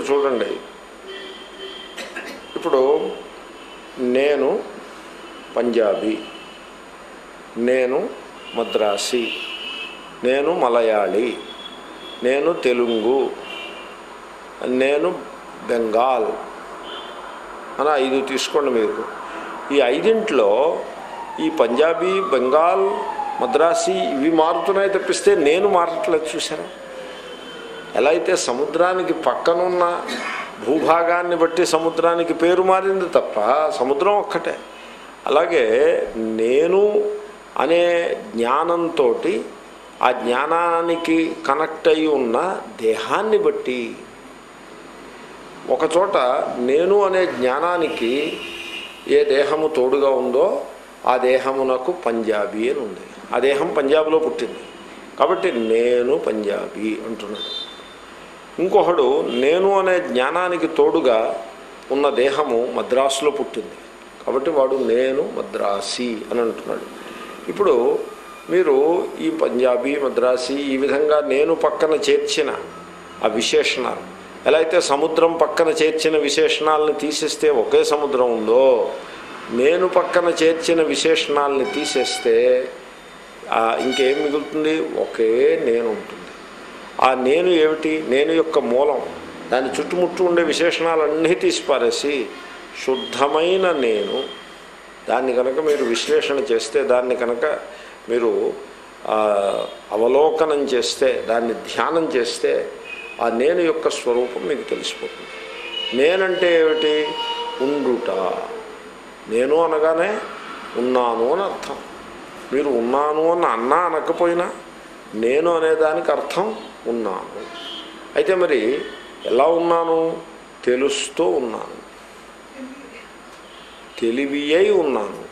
మీరు చూడండి ఇప్పుడు నేను పంజాబీ నేను మద్రాసి నేను మలయాళీ నేను తెలుగు నేను బెంగాల్ అని ఐదు తీసుకోండి మీరు ఈ ఐదింట్లో ఈ పంజాబీ బెంగాల్ మద్రాసి ఇవి మారుతున్నాయి తప్పిస్తే నేను మారట్లేదు చూసారా ఎలా అయితే సముద్రానికి పక్కనున్న భూభాగాన్ని బట్టి సముద్రానికి పేరు మారింది తప్ప సముద్రం ఒక్కటే అలాగే నేను అనే జ్ఞానంతో ఆ జ్ఞానానికి కనెక్ట్ అయి ఉన్న దేహాన్ని బట్టి ఒకచోట నేను అనే జ్ఞానానికి ఏ దేహము తోడుగా ఉందో ఆ దేహమునకు పంజాబీ అని ఉంది ఆ దేహం పంజాబ్లో పుట్టింది కాబట్టి నేను పంజాబీ అంటున్నాడు ఇంకొకడు నేను అనే జ్ఞానానికి తోడుగా ఉన్న దేహము మద్రాసులో పుట్టింది కాబట్టి వాడు నేను మద్రాసి అని అంటున్నాడు ఇప్పుడు మీరు ఈ పంజాబీ మద్రాసి ఈ విధంగా నేను పక్కన చేర్చిన ఆ విశేషణాలు ఎలా అయితే సముద్రం పక్కన చేర్చిన విశేషణాలను తీసేస్తే ఒకే సముద్రం ఉందో నేను పక్కన చేర్చిన విశేషణాలని తీసేస్తే ఆ, ఇంకేం మిగులుతుంది ఒకే నేను ఉంటుంది ఆ నేను ఏమిటి నేను యొక్క మూలం దాని చుట్టుముట్టు ఉండే విశేషణాలన్నీ తీసి పారేసి శుద్ధమైన నేను దాన్ని కనుక మీరు విశ్లేషణ చేస్తే దాన్ని కనుక మీరు ఆ, అవలోకనం చేస్తే దాన్ని ధ్యానం చేస్తే ఆ నేను యొక్క స్వరూపం మీకు తెలిసిపోతుంది నేనంటే ఏమిటి ఉండుట నేను అనగానే ఉన్నాను అని అర్థం మీరు ఉన్నాను అని అన్నా అనకపోయినా నేను అనేదానికి అర్థం ఉన్నాను అయితే మరి ఎలా ఉన్నాను తెలుస్తూ ఉన్నాను తెలివి అయి ఉన్నాను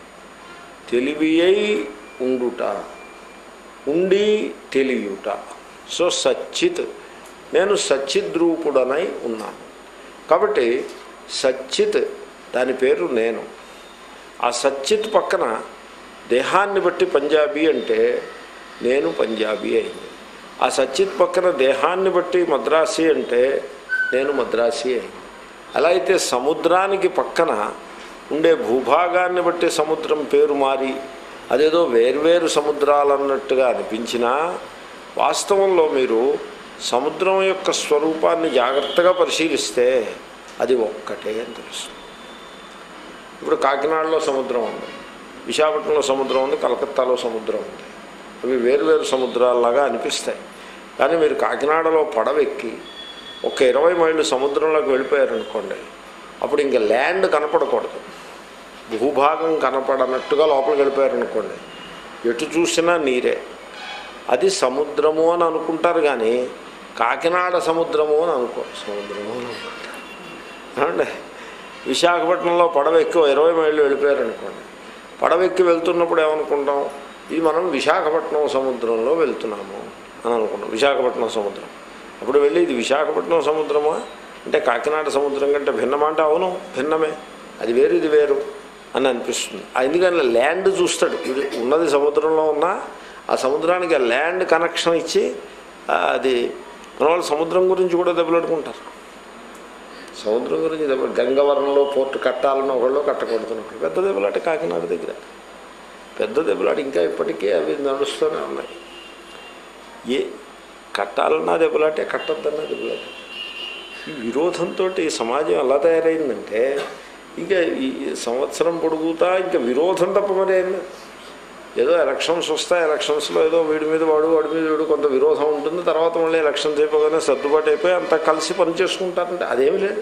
తెలివి అయి ఉండుట ఉండి తెలియుట సో సచ్చిత్ నేను సచ్చిద్రూపుడనై ఉన్నాను కాబట్టి సచ్చిత్ దాని పేరు నేను ఆ సచ్చిత్ పక్కన దేహాన్ని బట్టి పంజాబీ అంటే నేను పంజాబీ అయింది ఆ సచ్చిత్ పక్కన దేహాన్ని బట్టి మద్రాసి అంటే నేను మద్రాసి అయింది అలా అయితే సముద్రానికి పక్కన ఉండే భూభాగాన్ని బట్టి సముద్రం పేరు మారి అదేదో వేర్వేరు సముద్రాలు అన్నట్టుగా అనిపించినా వాస్తవంలో మీరు సముద్రం యొక్క స్వరూపాన్ని జాగ్రత్తగా పరిశీలిస్తే అది ఒక్కటే అని తెలుస్తుంది ఇప్పుడు కాకినాడలో సముద్రం ఉంది విశాఖపట్నంలో సముద్రం ఉంది కలకత్తాలో సముద్రం ఉంది అవి వేరువేరు సముద్రాల్లాగా అనిపిస్తాయి కానీ మీరు కాకినాడలో పడవెక్కి ఒక ఇరవై మైళ్ళు సముద్రంలోకి వెళ్ళిపోయారనుకోండి అప్పుడు ఇంకా ల్యాండ్ కనపడకూడదు భూభాగం కనపడనట్టుగా లోపలికి వెళ్ళిపోయారనుకోండి ఎటు చూసినా నీరే అది సముద్రము అని అనుకుంటారు కానీ కాకినాడ సముద్రము అని అనుకో సముద్రము అని అనుకుంటారు ఏమండి విశాఖపట్నంలో పడవ ఎక్కువ ఇరవై మైళ్ళు వెళ్ళిపోయారనుకోండి పడవ ఎక్కి వెళ్తున్నప్పుడు ఏమనుకుంటాం ఇది మనం విశాఖపట్నం సముద్రంలో వెళ్తున్నాము అని అనుకుంటాం విశాఖపట్నం సముద్రం అప్పుడు వెళ్ళి ఇది విశాఖపట్నం సముద్రమా అంటే కాకినాడ సముద్రం కంటే భిన్నమా అంటే అవును భిన్నమే అది వేరు ఇది వేరు అని అనిపిస్తుంది ఎందుకని ల్యాండ్ చూస్తాడు ఇది ఉన్నది సముద్రంలో ఉన్నా ఆ సముద్రానికి ఆ ల్యాండ్ కనెక్షన్ ఇచ్చి ఆ, అది మన వాళ్ళు సముద్రం గురించి కూడా దెబ్బలాడుకుంటారు సముద్రం గురించి దెబ్బ గంగవరంలో పోర్టు కట్టాలని ఒకళ్ళు కట్టకూడదు ఒకళ్ళు పెద్ద దెబ్బలాట కాకినాడ దగ్గర పెద్ద దెబ్బలాట ఇంకా ఇప్పటికీ అవి నడుస్తూనే ఉన్నాయి ఏ కట్టాలన్నా దెబ్బలాటే కట్టద్దన్నా దెబ్బలాటే ఈ విరోధంతో ఈ సమాజం ఎలా తయారైందంటే ఇంకా ఈ సంవత్సరం పొడుగుతా ఇంకా విరోధం తప్ప మరి ఏం లేదు ఏదో ఎలక్షన్స్ వస్తాయి ఎలక్షన్స్లో ఏదో వీడి మీద వాడు వాడి మీద వీడు కొంత విరోధం ఉంటుంది తర్వాత మళ్ళీ ఎలక్షన్స్ అయిపోగానే సర్దుబాటు అయిపోయి అంతా కలిసి పని చేసుకుంటారంటే అదేమి లేదు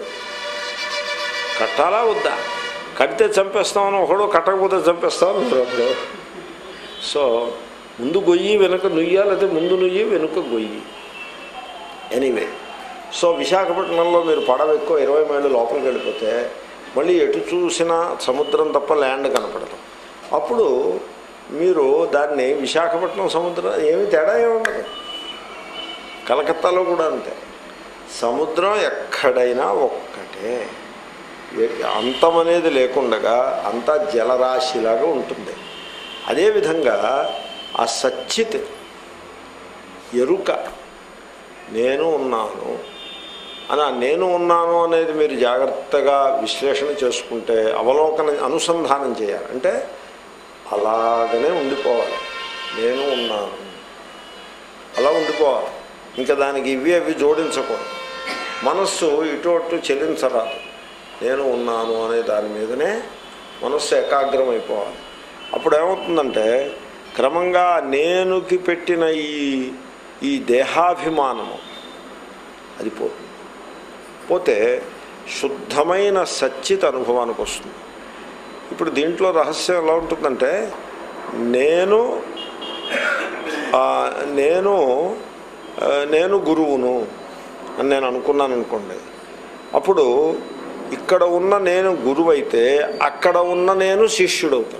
కట్టాలా వద్దా కడితే చంపేస్తామని ఒకడు కట్టకపోతే చంపేస్తామని ఒకడు సో ముందు గొయ్యి వెనుక నుయ్య లేకపోతే ముందు నుయ్యి వెనుక గొయ్యి ఎనీవే సో విశాఖపట్నంలో మీరు పడవ ఎక్కువ ఇరవై మైళ్ళు లోపలికి వెళ్ళిపోతే మళ్ళీ ఎటు చూసినా సముద్రం తప్ప ల్యాండ్ కనపడదు అప్పుడు మీరు దాన్ని విశాఖపట్నం సముద్రం ఏమి తేడా ఏముండదు కలకత్తాలో కూడా అంతే సముద్రం ఎక్కడైనా ఒక్కటే ఏ- అంతం అనేది లేకుండగా అంతా జలరాశిలాగా ఉంటుంది అదేవిధంగా ఆ సచ్చిత్ ఎరుక నేను ఉన్నాను అని ఆ నేను ఉన్నాను అనేది మీరు జాగ్రత్తగా విశ్లేషణ చేసుకుంటే అవలోకన అనుసంధానం చేయాలి అంటే అలాగనే ఉండిపోవాలి నేను ఉన్నాను అలా ఉండిపోవాలి ఇంకా దానికి ఇవి అవి జోడించకూడదు మనస్సు ఇటు అటు చెల్లించరాదు నేను ఉన్నాను అనే దాని మీదనే మనస్సు ఏకాగ్రం అయిపోవాలి అప్పుడు ఏమవుతుందంటే క్రమంగా నేనుకి పెట్టిన ఈ ఈ దేహాభిమానము అది పోతుంది పోతే శుద్ధమైన సచ్చిత అనుభవానికి వస్తుంది ఇప్పుడు దీంట్లో రహస్యం ఎలా ఉంటుందంటే నేను ఆ, నేను ఆ, నేను గురువును అని నేను అనుకున్నాను అనుకోండి అప్పుడు ఇక్కడ ఉన్న నేను గురువు అయితే అక్కడ ఉన్న నేను శిష్యుడవుతాను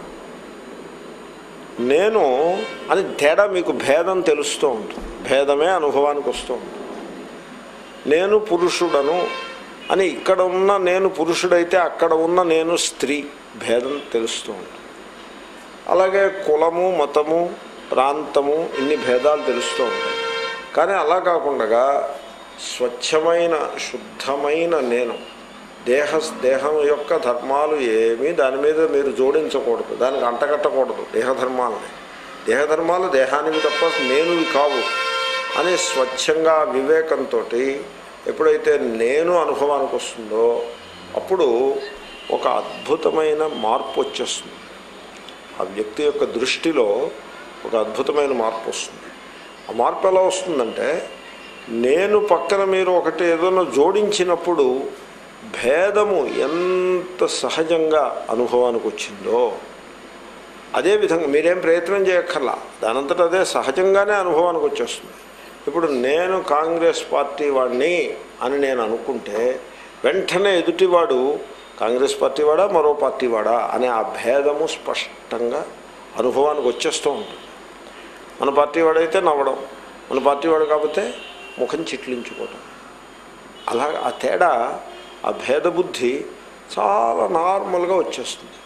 నేను అని తేడా మీకు భేదం తెలుస్తూ ఉంటుంది భేదమే అనుభవానికి వస్తూ ఉంటుంది నేను పురుషుడను అని ఇక్కడ ఉన్న నేను పురుషుడైతే అక్కడ ఉన్న నేను స్త్రీ భేదం తెలుస్తూ ఉంటుంది అలాగే కులము మతము ప్రాంతము ఇన్ని భేదాలు తెలుస్తూ ఉంటాయి కానీ అలా కాకుండా స్వచ్ఛమైన శుద్ధమైన నేను దేహ దేహం యొక్క ధర్మాలు ఏమీ దాని మీద మీరు జోడించకూడదు దానికి అంటగట్టకూడదు దేహధర్మాలని దేహధర్మాలు దేహానికి తప్ప నేనువి కావు అని స్వచ్ఛంగా వివేకంతో ఎప్పుడైతే నేను అనుభవానికి వస్తుందో అప్పుడు ఒక అద్భుతమైన మార్పు వచ్చేస్తుంది ఆ వ్యక్తి యొక్క దృష్టిలో ఒక అద్భుతమైన మార్పు వస్తుంది ఆ మార్పు ఎలా వస్తుందంటే నేను పక్కన మీరు ఒకటి ఏదైనా జోడించినప్పుడు భేదము ఎంత సహజంగా అనుభవానికి వచ్చిందో అదేవిధంగా మీరేం ప్రయత్నం చేయక్కర్లా దానంతట అదే సహజంగానే అనుభవానికి వచ్చేస్తుంది ఇప్పుడు నేను కాంగ్రెస్ పార్టీ వాడిని అని నేను అనుకుంటే వెంటనే ఎదుటివాడు కాంగ్రెస్ పార్టీ వాడా మరో పార్టీ వాడా అనే ఆ భేదము స్పష్టంగా అనుభవానికి వచ్చేస్తూ ఉంటుంది మన పార్టీ వాడైతే నవ్వడం మన పార్టీ వాడు కాకపోతే ముఖం చిట్లించుకోవడం అలా ఆ తేడా ఆ భేదబుద్ధి చాలా నార్మల్గా వచ్చేస్తుంది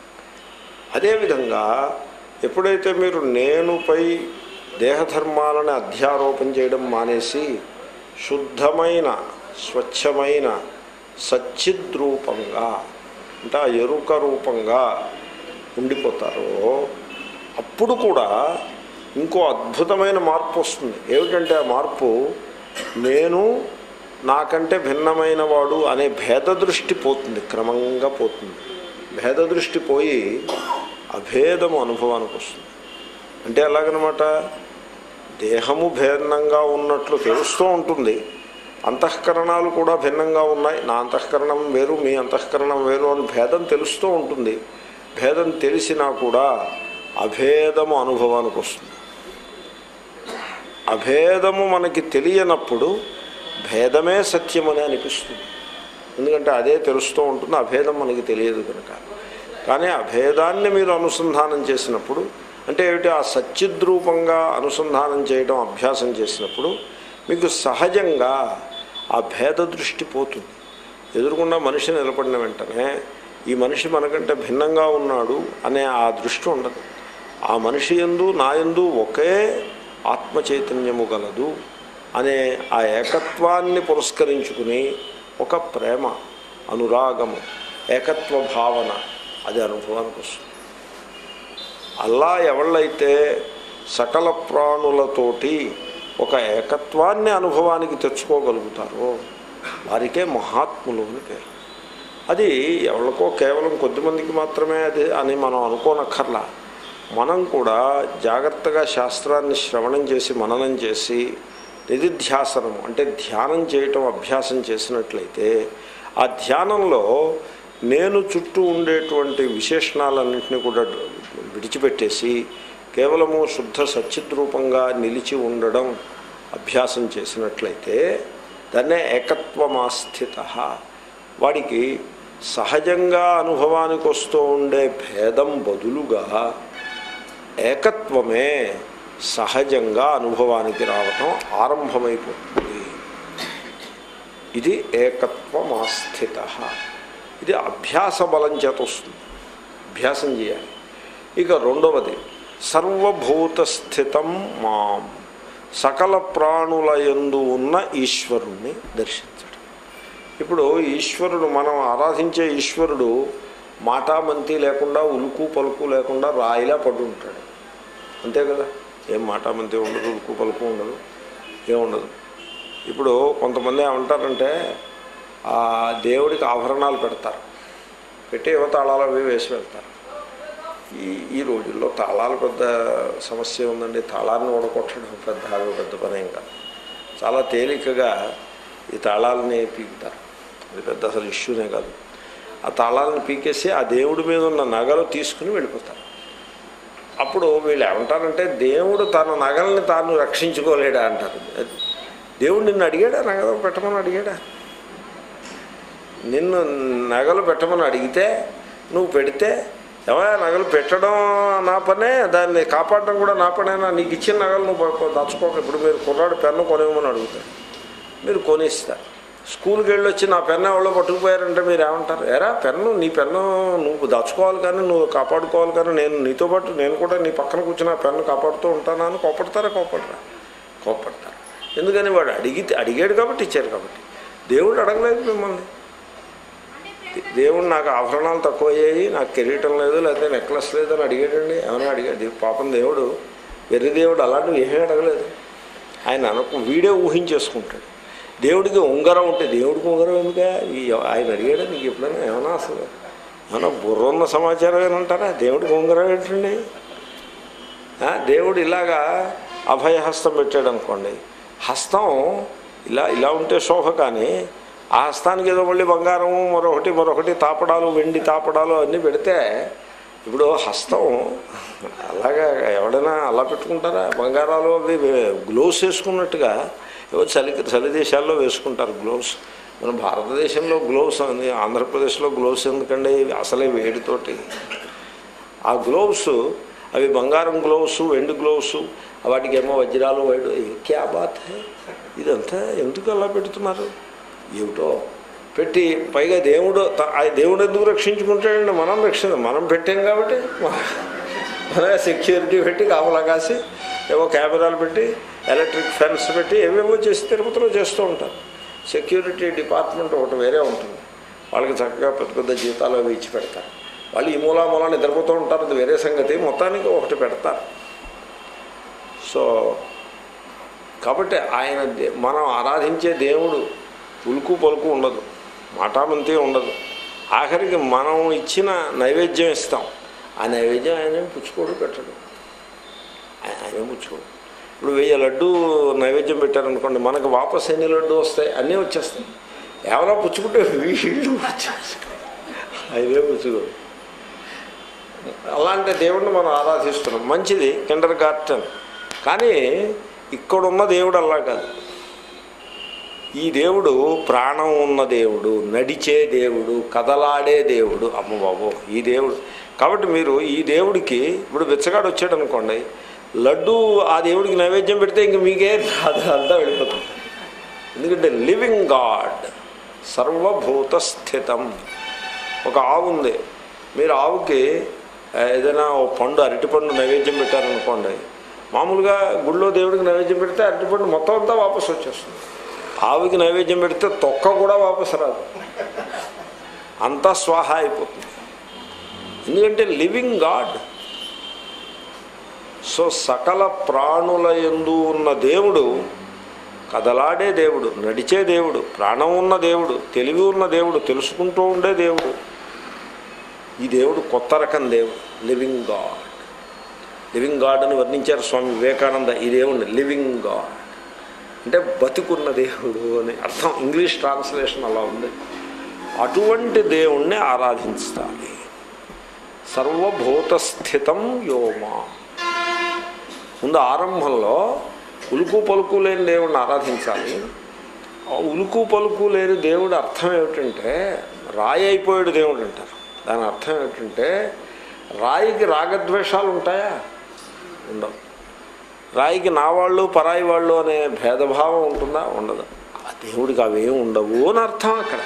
అదేవిధంగా ఎప్పుడైతే మీరు నేనుపై దేహధర్మాలను అధ్యారోపణ చేయడం మానేసి శుద్ధమైన స్వచ్ఛమైన సచ్చిద్రూపంగా అంటే ఆ ఎరుక రూపంగా ఉండిపోతారో అప్పుడు కూడా ఇంకో అద్భుతమైన మార్పు వస్తుంది ఏమిటంటే ఆ మార్పు నేను నాకంటే భిన్నమైన వాడు అనే భేద దృష్టి పోతుంది క్రమంగా పోతుంది భేద దృష్టి పోయి అభేదము అనుభవానికి వస్తుంది అంటే ఎలాగనమాట దేహము భిన్నంగా ఉన్నట్లు తెలుస్తూ ఉంటుంది అంతఃకరణాలు కూడా భిన్నంగా ఉన్నాయి నా అంతఃకరణం వేరు మీ అంతఃకరణం వేరు అని భేదం తెలుస్తూ ఉంటుంది భేదం తెలిసినా కూడా అభేదము అనుభవానికి వస్తుంది అభేదము మనకి తెలియనప్పుడు భేదమే సత్యమని అనిపిస్తుంది ఎందుకంటే అదే తెలుస్తూ ఉంటుంది అభేదం మనకి తెలియదు కనుక కానీ అభేదాన్ని మీరు అనుసంధానం చేసినప్పుడు అంటే ఏమిటి ఆ సచ్చిద్రూపంగా అనుసంధానం చేయడం అభ్యాసం చేసినప్పుడు మీకు సహజంగా ఆ భేద దృష్టి పోతుంది ఎదురుకుండా మనిషి నిలబడిన వెంటనే ఈ మనిషి మనకంటే భిన్నంగా ఉన్నాడు అనే ఆ దృష్టి ఉండదు ఆ మనిషి ఎందు నా ఎందు ఒకే ఆత్మ చైతన్యము గలదు అనే ఆ ఏకత్వాన్ని పురస్కరించుకుని ఒక ప్రేమ అనురాగము ఏకత్వ భావన అది అనుభవానికి వస్తుంది అల్లా ఎవళ్ళైతే సకల ప్రాణులతోటి ఒక ఏకత్వాన్ని అనుభవానికి తెచ్చుకోగలుగుతారో వారికే మహాత్ములు అని పేరు అది ఎవరికో కేవలం కొద్దిమందికి మాత్రమే అది అని మనం అనుకోనక్కర్లా మనం కూడా జాగ్రత్తగా శాస్త్రాన్ని శ్రవణం చేసి మననం చేసి నిధిధ్యాసనము అంటే ధ్యానం చేయటం అభ్యాసం చేసినట్లయితే ఆ ధ్యానంలో నేను చుట్టూ ఉండేటువంటి విశేషణాలన్నింటినీ కూడా విడిచిపెట్టేసి కేవలము శుద్ధ సచ్చిద్రూపంగా నిలిచి ఉండడం అభ్యాసం చేసినట్లయితే దాన్నే ఏకత్వమాస్థిత వాడికి సహజంగా అనుభవానికి వస్తూ ఉండే భేదం బదులుగా ఏకత్వమే సహజంగా అనుభవానికి రావటం ఆరంభమైపోతుంది ఇది ఏకత్వమాస్థిత ఇది అభ్యాస బలం చేత వస్తుంది అభ్యాసం చేయాలి ఇక రెండవది సర్వభూత స్థితం మాం సకల ప్రాణుల యందు ఉన్న ఈశ్వరుణ్ణి దర్శించడం ఇప్పుడు ఈశ్వరుడు మనం ఆరాధించే ఈశ్వరుడు మాటామంతి లేకుండా ఉలుకు పలుకు లేకుండా రాయిలా పడి ఉంటాడు అంతే కదా ఏం మాటామంతి ఉండదు ఉలుకు పలుకు ఉండదు ఏముండదు ఇప్పుడు కొంతమంది ఏమంటారంటే ఆ దేవుడికి ఆభరణాలు పెడతారు పెట్టి ఏవో తాళాలు అవి వేసి వెళ్తారు ఈ ఈ రోజుల్లో తాళాలు పెద్ద సమస్య ఉందండి తాళాన్ని ఓడగొట్టడం పెద్ద అది పెద్ద పని ఏం కాదు చాలా తేలికగా ఈ తాళాలని పీకుతారు అది పెద్ద అసలు ఇష్యూనే కాదు ఆ తాళాలను పీకేసి ఆ దేవుడి మీద ఉన్న నగలు తీసుకుని వెళ్ళిపోతారు అప్పుడు వీళ్ళు ఏమంటారంటే దేవుడు తన నగల్ని తాను రక్షించుకోలేడా అంటారు దేవుడు నిన్ను అడిగాడా నగలు పెట్టమని అడిగాడా నిన్ను నగలు పెట్టమని అడిగితే నువ్వు పెడితే ఏమయ్యా నగలు పెట్టడం నా పనే దాన్ని కాపాడడం కూడా నా పనేనా నీకు ఇచ్చిన నగలు నువ్వు ప- దాచుకోక ఇప్పుడు మీరు కుర్రాడు పెన్ను కొనేమని అడుగుతారు మీరు కొనిస్తారు స్కూల్కి వెళ్ళి వచ్చి నా పెన్ను ఎవరో పట్టుకుపోయారంటే మీరు ఏమంటారు ఎరా పెన్ను నీ పెన్ను నువ్వు దాచుకోవాలి కానీ నువ్వు కాపాడుకోవాలి కానీ నేను నీతో పాటు నేను కూడా నీ పక్కన కూర్చుని ఆ పెన్ను కాపాడుతూ ఉంటానా అని కోపడతారా కోపడరా కోపడతారు ఎందుకని వాడు అడిగితే అడిగాడు కాబట్టి ఇచ్చారు కాబట్టి దేవుడు అడగలేదు మిమ్మల్ని దేవుడు నాకు ఆభరణాలు తక్కువ అయ్యాయి నాకు కిరీటం లేదు లేకపోతే నెక్లెస్ లేదు అని అడిగాడండి ఏమైనా అడిగాడు పాపం దేవుడు వెర్రి దేవుడు అలాంటివి ఏమీ అడగలేదు ఆయన అనకు వీడే ఊహించేసుకుంటాడు దేవుడికి ఉంగరం ఉంటే దేవుడికి ఉంగరం ఎందుక ఈ ఆయన అడిగాడు నీకు ఎప్పుడైనా ఏమైనా అసలు ఏమైనా బుర్ర ఉన్న సమాచారం ఏమంటారా దేవుడికి ఉంగరం ఏంటండి ఆ, దేవుడు ఇలాగా అభయహస్తం పెట్టాడు అనుకోండి హస్తం ఇలా ఇలా ఉంటే శోభ కానీ ఆ హస్తానికి ఏదో మళ్ళీ బంగారము మరొకటి మరొకటి తాపడాలు వెండి తాపడాలు అన్నీ పెడితే ఇప్పుడు హస్తం అలాగా ఎవడైనా అలా పెట్టుకుంటారా బంగారాలు అవి గ్లోవ్స్ వేసుకున్నట్టుగా ఏవో చలి చలి దేశాల్లో వేసుకుంటారు గ్లోవ్స్ మన భారతదేశంలో గ్లోవ్స్ అని ఆంధ్రప్రదేశ్లో గ్లోవ్స్ ఎందుకండి అసలే వేడితోటి ఆ గ్లోవ్స్ అవి బంగారం గ్లోవ్స్ వెండి గ్లోవ్స్ వాటికి ఏమో వజ్రాలు వైడు క్యా బాత్ హై ఇదంతా ఎందుకు అలా పెడుతున్నారు ఏమిటో పెట్టి పైగా దేవుడు త- ఆ దేవుడు ఎందుకు రక్షించుకుంటాడండి మనం రక్షణ మనం పెట్టాం కాబట్టి మన సెక్యూరిటీ పెట్టి కాపలా కాసి ఏవో కెమెరాలు పెట్టి ఎలక్ట్రిక్ ఫెన్స్ పెట్టి ఏవేవో చేసి తిరుపతిలో చేస్తూ ఉంటారు సెక్యూరిటీ డిపార్ట్మెంట్ ఒకటి వేరే ఉంటుంది వాళ్ళకి చక్కగా పెద్ద పెద్ద జీతాలు అవి ఇచ్చి పెడతారు వాళ్ళు ఈ మూలా మూలా నిద్రపోతూ ఉంటారు అది వేరే సంగతి మొత్తానికి ఒకటి పెడతారు సో కాబట్టి ఆయన దే- మనం ఆరాధించే దేవుడు ఉలుకు పలుకు ఉండదు మాటామంతి ఉండదు ఆఖరికి మనం ఇచ్చిన నైవేద్యం ఇస్తాం ఆ నైవేద్యం ఆయన ఏం పుచ్చుకోడు పెట్టడు ఆయన ఆయన ఏం పుచ్చుకోడు ఇప్పుడు వెయ్యి లడ్డు నైవేద్యం పెట్టారనుకోండి మనకు వాపస్ ఎన్ని లడ్డు వస్తాయి అన్నీ వచ్చేస్తాయి ఎవరో పుచ్చుకుంటే వీళ్ళు వచ్చేస్తాయి ఆయనే పుచ్చుకోడు అలాంటి దేవుడిని మనం ఆరాధిస్తున్నాం మంచిది కిండర్ గార్టెన్ కానీ ఇక్కడున్న దేవుడు అలా కాదు ఈ దేవుడు ప్రాణం ఉన్న దేవుడు నడిచే దేవుడు కదలాడే దేవుడు అమ్మ బాబు ఈ దేవుడు కాబట్టి మీరు ఈ దేవుడికి ఇప్పుడు బిచ్చగాడు వచ్చాడు అనుకోండి లడ్డు ఆ దేవుడికి నైవేద్యం పెడితే ఇంక మీకే రాదు అంతా వెళ్ళిపోతుంది ఎందుకంటే లివింగ్ గాడ్ సర్వభూత స్థితం ఒక ఆవు ఉంది మీరు ఆవుకి ఆ, ఏదైనా ఓ పండు అరటిపండు నైవేద్యం పెట్టారనుకోండి మామూలుగా గుళ్ళో దేవుడికి నైవేద్యం పెడితే అరటిపండు మొత్తం అంతా వాపసు వచ్చేస్తుంది ఆవుకి నైవేద్యం పెడితే తొక్క కూడా వాపసు రాదు అంతా స్వాహ అయిపోతుంది ఎందుకంటే లివింగ్ గాడ్ సో సకల ప్రాణుల యందు ఉన్న దేవుడు కదలాడే దేవుడు నడిచే దేవుడు ప్రాణం ఉన్న దేవుడు తెలివి ఉన్న దేవుడు తెలుసుకుంటూ ఉండే దేవుడు ఈ దేవుడు కొత్త రకం దేవుడు లివింగ్ గాడ్ లివింగ్ గాడ్ అని వర్ణించారు స్వామి వివేకానంద ఈ దేవుడిని లివింగ్ గాడ్ అంటే బతికున్న దేవుడు అని అర్థం ఇంగ్లీష్ ట్రాన్స్లేషన్ అలా ఉంది అటువంటి దేవుణ్ణి ఆరాధించాలి సర్వభూత స్థితం యోమా ముందు ఆరంభంలో ఉలుకు పలుకు లేని దేవుడిని ఆరాధించాలి ఆ ఉలుకు పలుకు లేని దేవుడు అర్థం ఏమిటంటే రాయి అయిపోయాడు దేవుడు అంటారు దాని అర్థం ఏమిటంటే రాయికి రాగద్వేషాలు ఉంటాయా ఉండవు రాయికి నా వాళ్ళు పరాయి వాళ్ళు అనే భేదభావం ఉంటుందా ఉండదు ఆ దేవుడికి అవేం ఉండవు అని అర్థం అక్కడ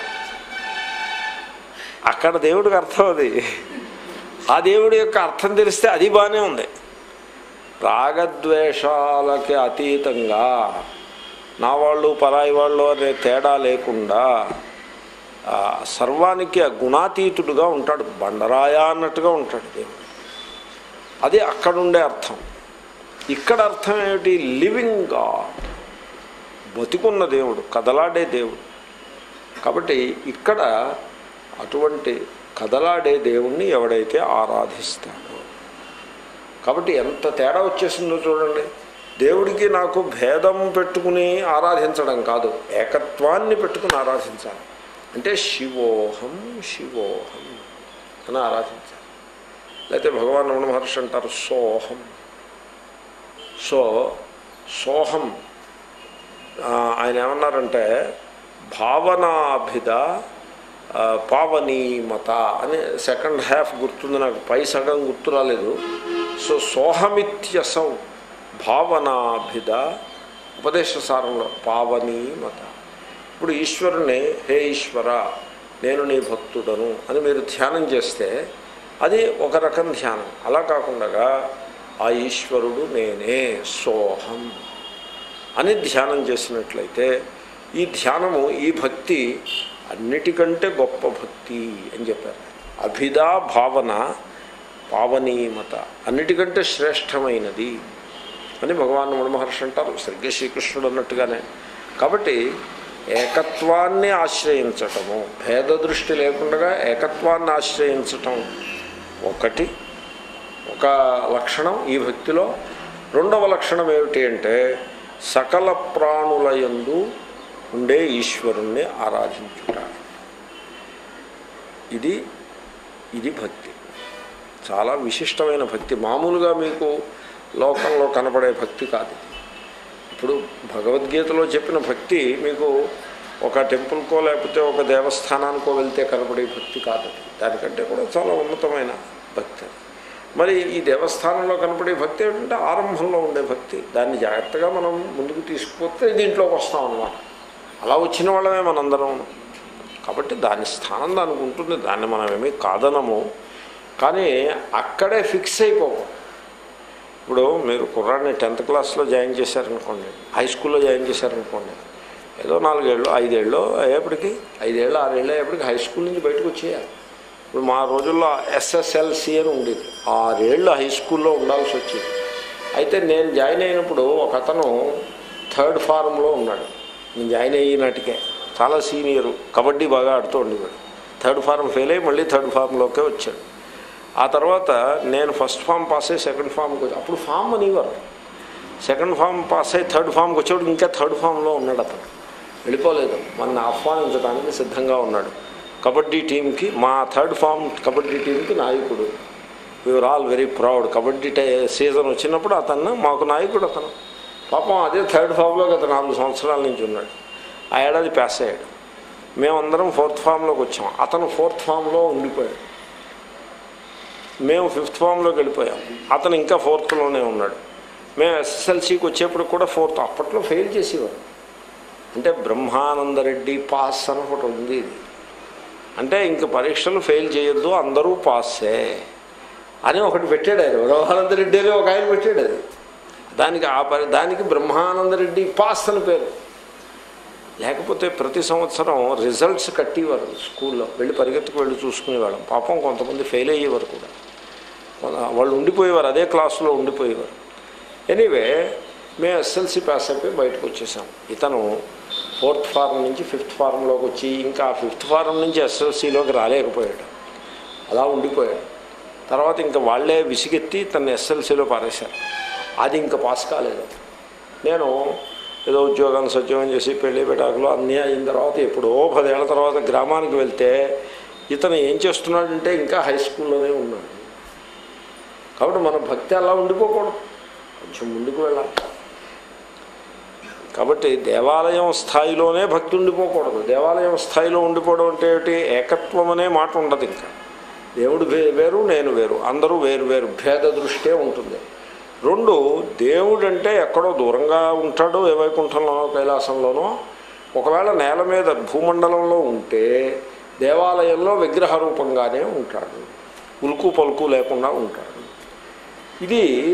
అక్కడ దేవుడికి అర్థం అది ఆ దేవుడి యొక్క అర్థం తెలిస్తే అది బాగానే ఉంది రాగద్వేషాలకి అతీతంగా నా వాళ్ళు పరాయి వాళ్ళు అనే తేడా లేకుండా ఆ, సర్వానికి ఆ గుణాతీతుడుగా ఉంటాడు బండరాయ అన్నట్టుగా ఉంటాడు దేవుడు అది అక్కడుండే అర్థం ఇక్కడ అర్థం ఏమిటి లివింగ్ గాడ్ బతికున్న దేవుడు కదలాడే దేవుడు కాబట్టి ఇక్కడ అటువంటి కదలాడే దేవుణ్ణి ఎవడైతే ఆరాధిస్తాడో కాబట్టి ఎంత తేడా వచ్చేసిందో చూడండి దేవుడికి నాకు భేదం పెట్టుకుని ఆరాధించడం కాదు ఏకత్వాన్ని పెట్టుకుని ఆరాధించాలి అంటే శివోహం శివోహం అని ఆరాధించాలి లేకపోతే భగవాన్ రమణ మహర్షి అంటారు సోహం సో సోహం ఆ, ఆయన ఏమన్నారంటే భావనాభిద ఆ, పావనీమత అని సెకండ్ హాఫ్ గుర్తుంది నాకు పై సగం గుర్తు రాలేదు సో సోహమిత్యసౌ భావనాభిద ఉపదేశ సారంలో పావనీమత ఇప్పుడు ఈశ్వరుని హే ఈశ్వర నేను నీ భక్తుడను అని మీరు ధ్యానం చేస్తే అది ఒక రకం ధ్యానం అలా కాకుండా ఆ ఈశ్వరుడు నేనే సోహం అని ధ్యానం చేసినట్లయితే ఈ ధ్యానము ఈ భక్తి అన్నిటికంటే గొప్ప భక్తి అని చెప్పారు అభిదా భావన పావనీమత అన్నిటికంటే శ్రేష్టమైనది అని భగవాన్ రమణ మహర్షి అంటారు సరిగ్గా శ్రీకృష్ణుడు అన్నట్టుగానే కాబట్టి ఏకత్వాన్ని ఆశ్రయించటము భేద దృష్టి లేకుండా ఏకత్వాన్ని ఆశ్రయించటం ఒకటి ఒక లక్షణం ఈ భక్తిలో రెండవ లక్షణం ఏమిటి అంటే సకల ప్రాణుల యందు ఉండే ఈశ్వరుణ్ణి ఆరాధించుట ఇది ఇది భక్తి చాలా విశిష్టమైన భక్తి మామూలుగా మీకు లోకంలో కనపడే భక్తి కాదు ఇది ఇప్పుడు భగవద్గీతలో చెప్పిన భక్తి మీకు ఒక టెంపుల్కో లేకపోతే ఒక దేవస్థానానికో వెళ్తే కనపడే భక్తి కాదు అది. దానికంటే కూడా చాలా ఉన్నతమైన భక్తి అది. మరి ఈ దేవస్థానంలో కనపడే భక్తి ఏంటంటే ఆరంభంలో ఉండే భక్తి దాన్ని జాగ్రత్తగా మనం ముందుకు తీసుకుపోతే దీంట్లోకి వస్తాం అన్నమాట అలా వచ్చిన వాళ్ళమే మనందరం కాబట్టి దాని స్థానం దానికి ఉంటుంది దాన్ని మనం ఏమీ కాదనము కానీ అక్కడే ఫిక్స్ అయిపోకూడదు ఇప్పుడు మీరు కుర్రాడిని టెన్త్ క్లాస్లో జాయిన్ చేశారనుకోండి హై స్కూల్లో జాయిన్ చేశారనుకోండి ఏదో నాలుగేళ్ళు ఐదేళ్ళు అయ్యేప్పటికి ఐదేళ్ళు ఆరేళ్ళు అయ్యేప్పటికి హై స్కూల్ నుంచి బయటకు వచ్చేయాలి ఇప్పుడు మా రోజుల్లో ఎస్ఎస్ఎల్సి అని ఉండేది ఆరేళ్ళు హై స్కూల్లో ఉండాల్సి వచ్చేది అయితే నేను జాయిన్ అయినప్పుడు ఒక అతను థర్డ్ ఫారంలో ఉన్నాడు నేను జాయిన్ అయినట్టుకే చాలా సీనియరు కబడ్డీ బాగా ఆడుతూ ఉండేవాడు థర్డ్ ఫారం ఫెయిల్ అయ్యి మళ్ళీ థర్డ్ ఫారంలోకే వచ్చాడు ఆ తర్వాత నేను ఫస్ట్ ఫామ్ పాస్ అయ్యి సెకండ్ ఫామ్కి వచ్చి అప్పుడు ఫామ్ అనేవారు సెకండ్ ఫామ్ పాస్ అయ్యి థర్డ్ ఫామ్కి వచ్చేప్పుడు ఇంకా థర్డ్ ఫామ్లో ఉన్నాడు అతను వెళ్ళిపోలేదు మన ఆహ్వానించడానికి సిద్ధంగా ఉన్నాడు కబడ్డీ టీంకి మా థర్డ్ ఫామ్ కబడ్డీ టీంకి నాయకుడు we're all very proud kabaddi టై సీజన్ వచ్చినప్పుడు అతను మాకు నాయకుడు అతను పాపం అదే థర్డ్ ఫామ్లో గత నాలుగు సంవత్సరాల నుంచి ఉన్నాడు ఆ ఏడాది పాస్ అయ్యాడు మేమందరం ఫోర్త్ ఫామ్లోకి వచ్చాం అతను ఫోర్త్ ఫామ్లో ఉండిపోయాడు మేము ఫిఫ్త్ ఫామ్లోకి వెళ్ళిపోయాం అతను ఇంకా ఫోర్త్లోనే ఉన్నాడు మేము ఎస్ఎస్ఎల్సీకి వచ్చేప్పుడు కూడా ఫోర్త్ అప్పట్లో ఫెయిల్ చేసేవారు అంటే బ్రహ్మానందరెడ్డి పాస్ అని ఒకటి ఉంది ఇది అంటే ఇంక పరీక్షలు ఫెయిల్ చేయొద్దు అందరూ పాసే అని ఒకటి పెట్టాడు ఆయన బ్రహ్మానందరెడ్డి అని ఒక ఆయన పెట్టాడు అది దానికి ఆ పరి దానికి బ్రహ్మానందరెడ్డి పాస్ అని పేరు లేకపోతే ప్రతి సంవత్సరం రిజల్ట్స్ కట్టేవారు స్కూల్లో వెళ్ళి పరిగెత్తుకు వెళ్ళి చూసుకునేవాళ్ళం పాపం కొంతమంది ఫెయిల్ అయ్యేవారు కూడా కొంత- వాళ్ళు ఉండిపోయేవారు అదే క్లాసులో ఉండిపోయేవారు ఎనీవే మేము ఎస్ఎల్సి పాస్ అయిపోయి బయటకు వచ్చేసాం ఇతను ఫోర్త్ ఫారం నుంచి ఫిఫ్త్ ఫారంలోకి వచ్చి ఇంకా ఫిఫ్త్ ఫారం నుంచి ఎస్ఎల్సిలోకి రాలేకపోయాడు అలా ఉండిపోయాడు తర్వాత ఇంకా వాళ్ళే విసిగెత్తి తన ఎస్ఎల్సిలో పారేశారు అది ఇంకా పాస్ కాలేదు నేను ఏదో ఉద్యోగాన్ని సద్యోగం చేసి పెళ్లి పెటాకులు అన్నీ అయిన తర్వాత ఎప్పుడో పదేళ్ల తర్వాత గ్రామానికి వెళ్తే ఇతను ఏం చేస్తున్నాడంటే ఇంకా హై స్కూల్లోనే ఉన్నాడు కాబట్టి మన భక్తి అలా ఉండిపోకూడదు కొంచెం ముందుకు వెళ్ళాలి కాబట్టి దేవాలయం స్థాయిలోనే భక్తి ఉండిపోకూడదు దేవాలయం స్థాయిలో ఉండిపోవడం అంటే ఏమిటి ఏకత్వం అనే మాట ఉండదు ఇంకా దేవుడు వే- వేరు నేను వేరు అందరూ వేరు వేరు భేద దృష్టే ఉంటుంది రెండు దేవుడు అంటే ఎక్కడో దూరంగా ఉంటాడో ఏ వైకుంఠంలోనో కైలాసంలోనో ఒకవేళ నేల మీద భూమండలంలో ఉంటే దేవాలయంలో విగ్రహ రూపంగానే ఉంటాడు ఉలుకు పలుకు లేకుండా ఉంటాడు ఇది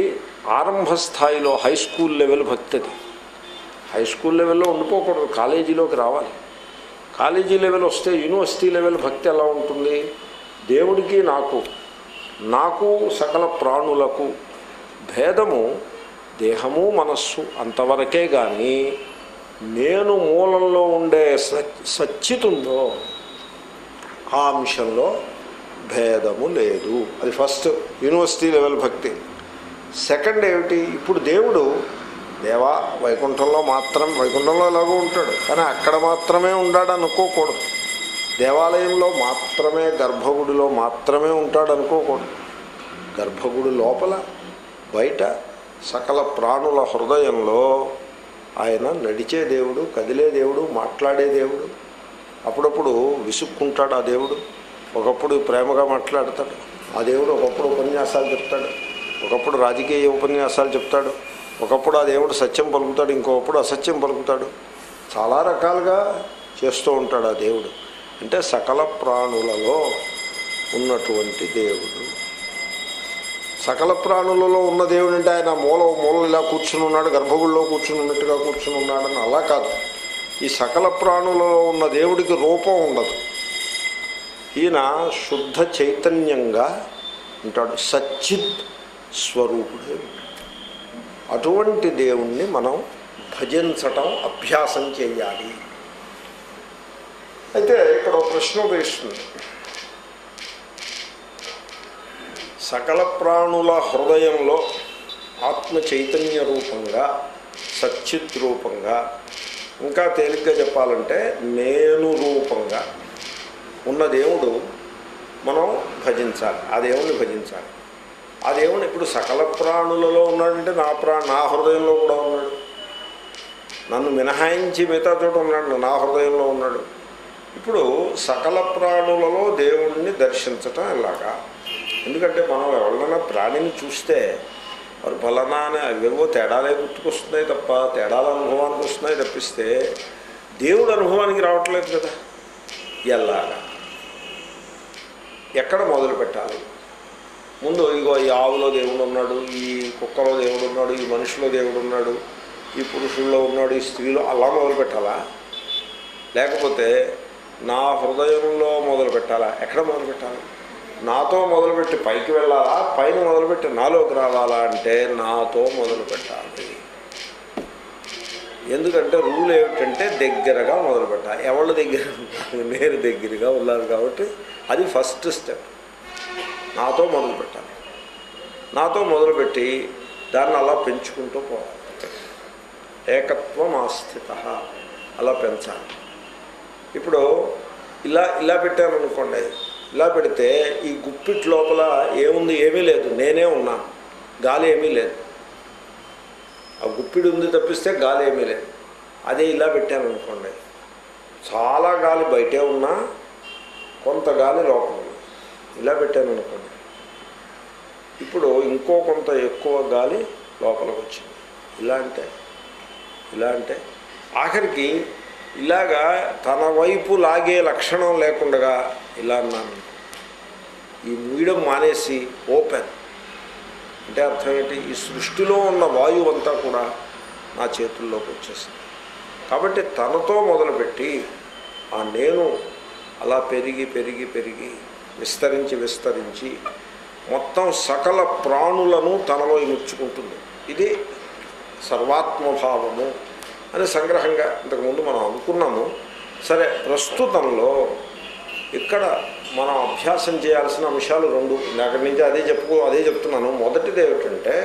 ఆరంభ స్థాయిలో హై స్కూల్ లెవెల్ భక్తి అది హై స్కూల్ లెవెల్లో ఉండిపోకూడదు కాలేజీలోకి రావాలి కాలేజీ లెవెల్ వస్తే యూనివర్సిటీ లెవెల్ భక్తి ఎలా ఉంటుంది దేవుడికి నాకు నాకు సకల ప్రాణులకు భేదము దేహము మనస్సు అంతవరకే కానీ నేను మూలంలో ఉండే సచ్ సచ్చిత్ ఉందో ఆ అంశంలో భేదము లేదు అది ఫస్ట్ యూనివర్సిటీ లెవెల్ భక్తి సెకండ్ ఏమిటి ఇప్పుడు దేవుడు దేవా వైకుంఠంలో మాత్రం వైకుంఠంలో ఎలాగో ఉంటాడు కానీ అక్కడ మాత్రమే ఉండాడు అనుకోకూడదు దేవాలయంలో మాత్రమే గర్భగుడిలో మాత్రమే ఉంటాడు అనుకోకూడదు గర్భగుడి లోపల బయట సకల ప్రాణుల హృదయంలో ఆయన నడిచే దేవుడు కదిలే దేవుడు మాట్లాడే దేవుడు అప్పుడప్పుడు విసుక్కుంటాడు ఆ దేవుడు ఒకప్పుడు ప్రేమగా మాట్లాడతాడు ఆ దేవుడు ఒకప్పుడు ఉపన్యాసాలు చెప్తాడు ఒకప్పుడు రాజకీయ ఉపన్యాసాలు చెప్తాడు ఒకప్పుడు ఆ దేవుడు సత్యం పలుకుతాడు ఇంకొకప్పుడు అసత్యం పలుకుతాడు చాలా రకాలుగా చేస్తూ ఉంటాడు ఆ దేవుడు అంటే సకల ప్రాణులలో ఉన్నటువంటి దేవుడు సకల ప్రాణులలో ఉన్న దేవుడు అంటే ఆయన మూల మూల ఇలా కూర్చుని ఉన్నాడు గర్భగుడిలో కూర్చుని ఉన్నట్టుగా కూర్చుని ఉన్నాడని అలా కాదు ఈ సకల ప్రాణులలో ఉన్న దేవుడికి రూపం ఉండదు ఈయన శుద్ధ చైతన్యంగా ఉంటాడు సచ్చిత్ స్వరూపుడే ఉంటాడు అటువంటి దేవుణ్ణి మనం భజించటం అభ్యాసం చేయాలి అయితే ఇక్కడ ఒక ప్రశ్న ఉదయిస్తుంది సకల ప్రాణుల హృదయంలో ఆత్మ చైతన్య రూపంగా సచ్చిత్ రూపంగా ఇంకా తేలిగ్గా చెప్పాలంటే నేను రూపంగా ఉన్న దేవుడు మనం భజించాలి ఆ దేవుణ్ణి భజించాలి ఆ దేవుడు ఇప్పుడు సకల ప్రాణులలో ఉన్నాడంటే నా ప్రా నా హృదయంలో కూడా ఉన్నాడు నన్ను మినహాయించి మిగతా చోట ఉన్నాడు నా హృదయంలో ఉన్నాడు ఇప్పుడు సకల ప్రాణులలో దేవుణ్ణి దర్శించటం ఎలాగా ఎందుకంటే మనం ఎవరినైనా ప్రాణిని చూస్తే వారు ఫలానా అని అవేవో తేడాలే గుర్తుకొస్తున్నాయి తప్ప తేడాల అనుభవానికి వస్తున్నాయి తప్పిస్తే దేవుడు అనుభవానికి రావట్లేదు కదా ఎలాగా ఎక్కడ మొదలు పెట్టాలి ముందు ఇగో ఈ ఆవులో దేవుడు ఉన్నాడు ఈ కుక్కలో దేవుడు ఉన్నాడు ఈ మనిషిలో దేవుడు ఉన్నాడు ఈ పురుషుల్లో ఉన్నాడు ఈ స్త్రీలో అలా మొదలు పెట్టాలా లేకపోతే నా హృదయంలో మొదలు పెట్టాలా ఎక్కడ మొదలు పెట్టాలి నాతో మొదలుపెట్టి పైకి వెళ్ళాలా పైన మొదలుపెట్టి నాలోకి రావాలా అంటే నాతో మొదలు పెట్టాలి ఎందుకంటే రూల్ ఏమిటంటే దగ్గరగా మొదలు పెట్టాలి ఎవరి దగ్గర ఉన్నారు? నేను దగ్గరగా ఉన్నాను కాబట్టి అది ఫస్ట్ స్టెప్ నాతో మొదలు పెట్టాలి నాతో మొదలుపెట్టి దాన్ని అలా పెంచుకుంటూ పోవాలి ఏకత్వం ఆస్థిత అలా పెంచాలి ఇప్పుడు ఇలా ఇలా పెట్టాను అనుకోండి ఇలా పెడితే ఈ గుప్పిట్ లోపల ఏముంది ఏమీ లేదు నేనే ఉన్నాను గాలి ఏమీ లేదు ఆ గుప్పిడి ఉంది తప్పిస్తే గాలి ఏమీ లేదు అదే ఇలా పెట్టాను అనుకోండి చాలా గాలి బయటే ఉన్నా కొంత గాలి లోపల ఉంది. ఇలా పెట్టాను అనుకోండి ఇప్పుడు ఇంకో కొంత ఎక్కువ గాలి లోపలికి వచ్చింది ఇలా అంటే ఇలా అంటే ఆఖరికి ఇలాగా తన వైపు లాగే లక్షణం లేకుండా ఇలా అన్నాను ఈ మూయడం మానేసి ఓపెన్ అంటే అర్థం ఏంటి ఈ సృష్టిలో ఉన్న వాయువు అంతా కూడా నా చేతుల్లోకి వచ్చేసింది కాబట్టి తనతో మొదలుపెట్టి ఆ నేను అలా పెరిగి పెరిగి పెరిగి విస్తరించి విస్తరించి మొత్తం సకల ప్రాణులను తనలో ఇముచ్చుకుంటుంది ఇది సర్వాత్మభావము అని సంగ్రహంగా ఇంతకుముందు మనం అనుకున్నాము సరే ప్రస్తుతంలో ఇక్కడ మనం అభ్యాసం చేయాల్సిన అంశాలు రెండు అక్కడి నుంచి అదే చెప్పుకో అదే చెప్తున్నాను మొదటిది ఏమిటంటే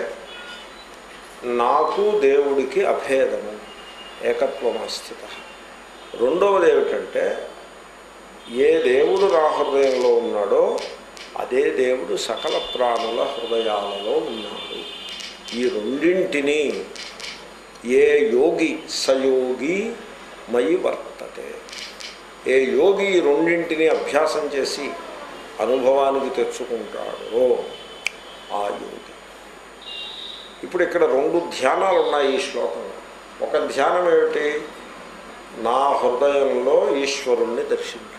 నాకు దేవుడికి అభేదము ఏకత్వమస్థిత రెండవది ఏమిటంటే ఏ దేవుడు నా హృదయంలో ఉన్నాడో అదే దేవుడు సకల ప్రాణుల హృదయాలలో ఉన్నాడు ఈ రెండింటినీ ఏ యోగి సయోగి మయి వర్తతే ఏ యోగి ఈ రెండింటిని అభ్యాసం చేసి అనుభవానికి తెచ్చుకుంటాడో ఆ యోగి ఇప్పుడు ఇక్కడ రెండు ధ్యానాలు ఉన్నాయి ఈ శ్లోకంలో ఒక ధ్యానం ఏమిటి నా హృదయంలో ఈశ్వరుణ్ణి దర్శించుట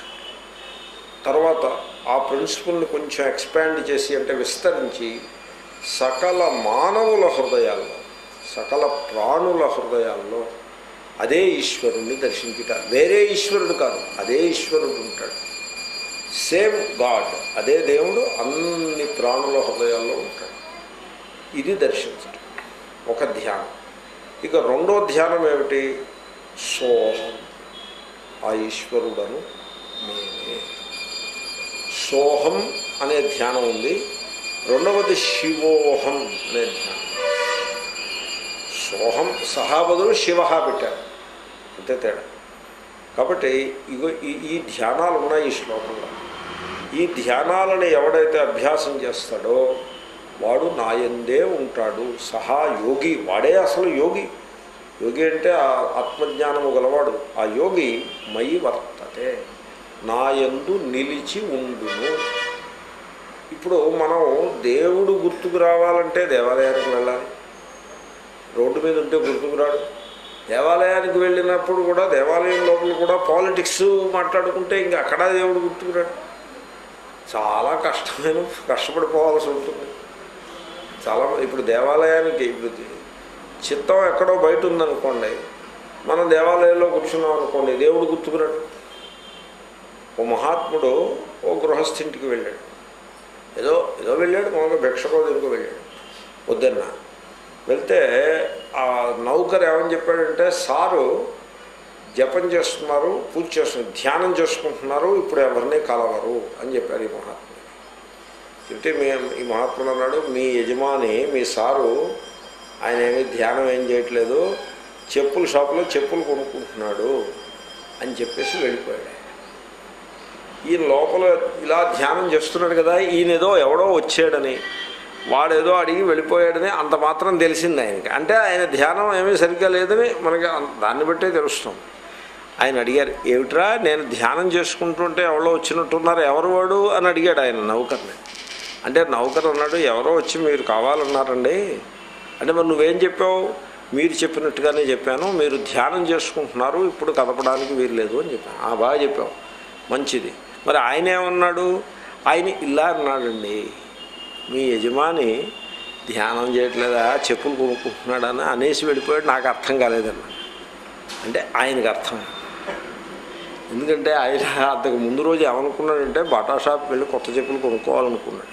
తర్వాత ఆ ప్రిన్సిపల్ని కొంచెం ఎక్స్పాండ్ చేసి అంటే విస్తరించి సకల మానవుల హృదయాల్లో సకల ప్రాణుల హృదయాల్లో అదే ఈశ్వరుణ్ణి దర్శించుట వేరే ఈశ్వరుడు కాదు అదే ఈశ్వరుడు ఉంటాడు సేమ్ గాడ్ అదే దేవుడు అన్ని ప్రాణుల హృదయాల్లో ఉంటాడు ఇది దర్శించడం ఒక ధ్యానం ఇక రెండో ధ్యానం ఏమిటి సోహం ఆ ఈశ్వరుడను నేనే సోహం అనే ధ్యానం ఉంది రెండవది శివోహం అనే ధ్యానం సోహం సహా బదులు శివ పెట్టారు అంతే తేడా కాబట్టి ఇగో ఈ ఈ ధ్యానాలు ఉన్నాయి ఈ శ్లోకంలో ఈ ధ్యానాలను ఎవడైతే అభ్యాసం చేస్తాడో వాడు నాయందే ఉంటాడు సహా యోగి వాడే అసలు యోగి యోగి అంటే ఆ ఆత్మజ్ఞానము గలవాడు ఆ యోగి మయి వర్తతే నాయందు నిలిచి ఉండును ఇప్పుడు మనం దేవుడు గుర్తుకు రావాలంటే దేవాలయానికి వెళ్ళాలి రోడ్డు మీద ఉంటే గుర్తుకు రాడు దేవాలయానికి వెళ్ళినప్పుడు కూడా దేవాలయం లోపల కూడా పాలిటిక్స్ మాట్లాడుకుంటే ఇంకా అక్కడ దేవుడు గుర్తుకు రాడు చాలా కష్టమైన కష్టపడిపోవాల్సి ఉంటుంది చాలా ఇప్పుడు దేవాలయానికి ఇప్పుడు చిత్తం ఎక్కడో బయట ఉందనుకోండి మనం దేవాలయంలో కూర్చున్నాం అనుకోండి దేవుడు గుర్తుకురాడు ఓ మహాత్ముడు ఓ గృహస్థింటికి వెళ్ళాడు ఏదో ఏదో వెళ్ళాడు మామూలుగా భిక్షకో దీనికో వెళ్ళాడు వద్దన్న వెళ్తే ఆ నౌకర్ ఏమని చెప్పాడంటే సారు జపం చేస్తున్నారు పూజ చేస్తున్నారు ధ్యానం చేసుకుంటున్నారు ఇప్పుడు ఎవరిని కలవరు అని చెప్పారు ఈ మహాత్ముడు చెప్తే మీ ఈ మహాత్ముడు అన్నాడు మీ యజమాని మీ సారు ఆయన ఏమీ ధ్యానం ఏం చేయట్లేదు చెప్పుల షాపులో చెప్పులు కొనుక్కుంటున్నాడు అని చెప్పేసి వెళ్ళిపోయాడు ఈయన లోపల ఇలా ధ్యానం చేస్తున్నాడు కదా ఈయన ఏదో ఎవడో వచ్చాడని వాడేదో అడిగి వెళ్ళిపోయాడని అంత మాత్రం తెలిసింది ఆయనకి అంటే ఆయన ధ్యానం ఏమీ సరిగ్గా లేదని మనకి అం- దాన్ని బట్టే తెలుస్తుంది ఆయన అడిగారు ఏమిట్రా నేను ధ్యానం చేసుకుంటుంటే ఎవరో వచ్చినట్టున్నారు ఎవరు వాడు అని అడిగాడు ఆయన నౌకర్ని అంటే నౌకర్ అన్నాడు ఎవరో వచ్చి మీరు కావాలన్నారండి అంటే మరి నువ్వేం చెప్పావు మీరు చెప్పినట్టుగానే చెప్పాను మీరు ధ్యానం చేసుకుంటున్నారు ఇప్పుడు కదపడానికి వీలు లేదు అని చెప్పాను ఆ బాగా చెప్పావు మంచిది మరి ఆయన ఏమన్నాడు ఆయన ఇలా అన్నాడండి మీ యజమాని ధ్యానం చేయట్లేదా చెప్పులు కొనుక్కుంటున్నాడని అనేసి వెళ్ళిపోయాడు నాకు అర్థం కాలేదన్నాడు అంటే ఆయనకు అర్థం ఎందుకంటే ఆయన అంతకు ముందు రోజు ఏమనుకున్నాడంటే బాటా షాప్ వెళ్ళి కొత్త చెప్పులు కొనుక్కోవాలనుకున్నాడు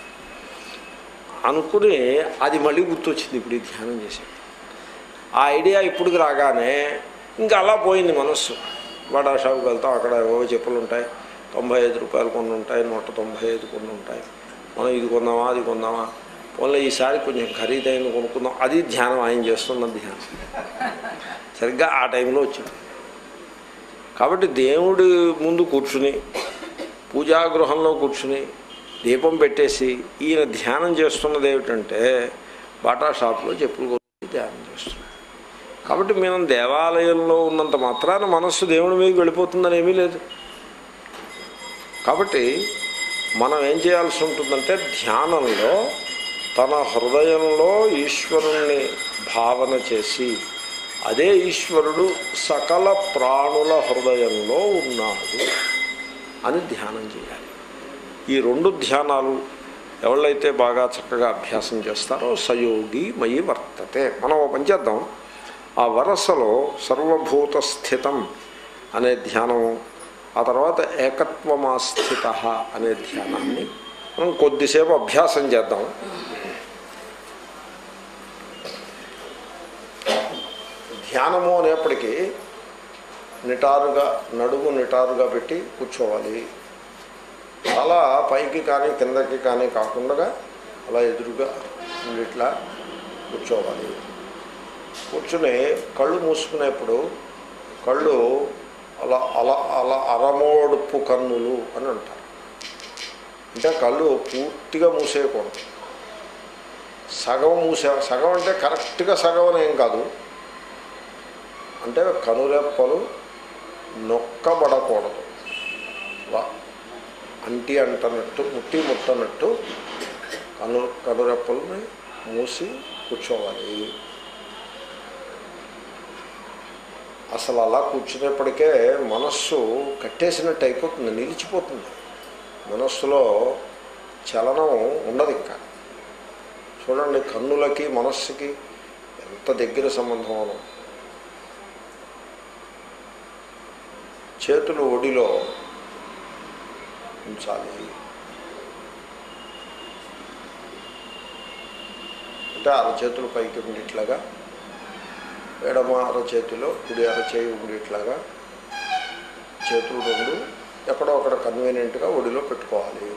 అనుకుని అది మళ్ళీ గుర్తొచ్చింది ఇప్పుడు ఈ ధ్యానం చేశాడు ఆ ఐడియా ఇప్పుడుకి రాగానే ఇంకా అలా పోయింది మనస్సు బాటా షాప్కి వెళ్తాం అక్కడ ఏవో చెప్పులు ఉంటాయి తొంభై ఐదు రూపాయలు కొన్ని ఉంటాయి నూట తొంభై ఐదు కొన్ని ఉంటాయి మనం ఇది కొందామా అది కొందామా పోన్లే ఈసారి కొంచెం ఖరీదైన కొనుక్కుందాం అది ధ్యానం ఆయన చేస్తున్న ధ్యానం సరిగ్గా ఆ టైంలో వచ్చింది కాబట్టి దేవుడి ముందు కూర్చుని పూజాగృహంలో కూర్చుని దీపం పెట్టేసి ఈయన ధ్యానం చేస్తున్నది ఏమిటంటే బాటా షాప్లో చెప్పులు కొనుక్కొని ధ్యానం చేస్తున్నాడు కాబట్టి మేము దేవాలయంలో ఉన్నంత మాత్రాన మనస్సు దేవుడి మీదకి వెళ్ళిపోతుందని ఏమీ లేదు కాబట్టి మనం ఏం చేయాల్సి ఉంటుందంటే ధ్యానంలో తన హృదయంలో ఈశ్వరుణ్ణి భావన చేసి అదే ఈశ్వరుడు సకల ప్రాణుల హృదయంలో ఉన్నాడు అని ధ్యానం చేయాలి ఈ రెండు ధ్యానాలు ఎవళ్ళైతే బాగా చక్కగా అభ్యాసం చేస్తారో సయోగి మయి వర్తతే మనం ఓ పని చేద్దాం ఆ వరసలో సర్వభూత స్థితం అనే ధ్యానము ఆ తర్వాత ఏకత్వమాస్థిత అనే ధ్యానాన్ని మనం కొద్దిసేపు అభ్యాసం చేద్దాం ధ్యానము అనేప్పటికీ నిటారుగా నడుము నిటారుగా పెట్టి కూర్చోవాలి చాలా పైకి కానీ కిందకి కానీ కాకుండా అలా ఎదురుగా ఇట్లా కూర్చోవాలి కూర్చుని కళ్ళు మూసుకునేప్పుడు కళ్ళు అలా అలా అలా అరమోడుపు కన్నులు అని అంటారు అంటే కళ్ళు పూర్తిగా మూసేయకూడదు సగం మూసే సగం అంటే కరెక్ట్గా సగం అని ఏం కాదు అంటే కనురెప్పలు నొక్కబడకూడదు ఇలా అంటి అంటనట్టు ముట్టి ముట్టనట్టు కను కనురెప్పల్ని మూసి కూర్చోవాలి అసలు అలా కూర్చునేప్పటికే మనస్సు కట్టేసినట్టు అయిపోతుంది నిలిచిపోతుంది మనస్సులో చలనం ఉండదు ఇంకా చూడండి కన్నులకి మనస్సుకి ఎంత దగ్గర సంబంధం అను చేతులు ఒడిలో ఉంచాలి అంటే అరచేతులు పైకి ఉండేట్లాగా ఎడమ అరచేతిలో కుడి అరచేయి ఉండేట్లాగా చేతులు రెండు ఎక్కడో అక్కడ కన్వీనియంట్గా ఒడిలో పెట్టుకోవాలి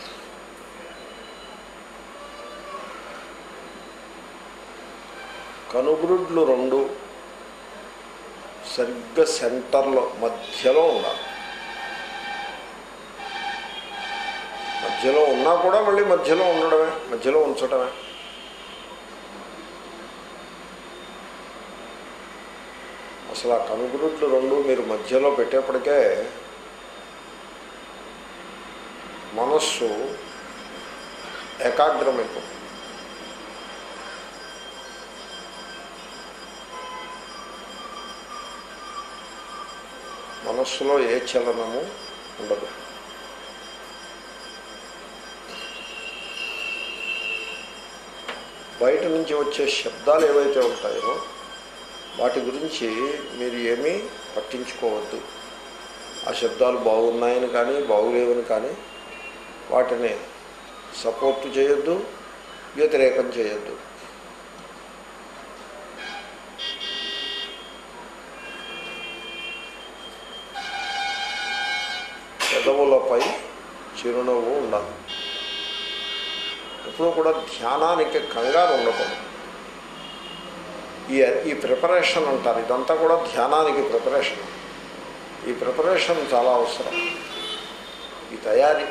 కనుగురుడ్లు రెండు సరిగ్గా సెంటర్లో మధ్యలో ఉండాలి మధ్యలో ఉన్నా కూడా మళ్ళీ మధ్యలో ఉండడమే మధ్యలో ఉంచడమే అసలు ఆ కనుగురుట్లు రెండు మీరు మధ్యలో పెట్టేప్పటికే మనస్సు ఏకాగ్రమైపోతుంది మనస్సులో ఏ చలనము ఉండదు బయట నుంచి వచ్చే శబ్దాలు ఏవైతే ఉంటాయో వాటి గురించి మీరు ఏమీ పట్టించుకోవద్దు ఆ శబ్దాలు బాగున్నాయని కానీ బాగులేవని కానీ వాటిని సపోర్ట్ చేయొద్దు వ్యతిరేకం చేయొద్దు పెదవులపై చిరునవ్వు ఉండాలి ఎప్పుడూ కూడా ధ్యానానికి కంగారు ఉండకూడదు ఈ ఈ ప్రిపరేషన్ అంటారు ఇదంతా కూడా ధ్యానానికి ప్రిపరేషన్ ఈ ప్రిపరేషన్ చాలా అవసరం ఈ తయారీ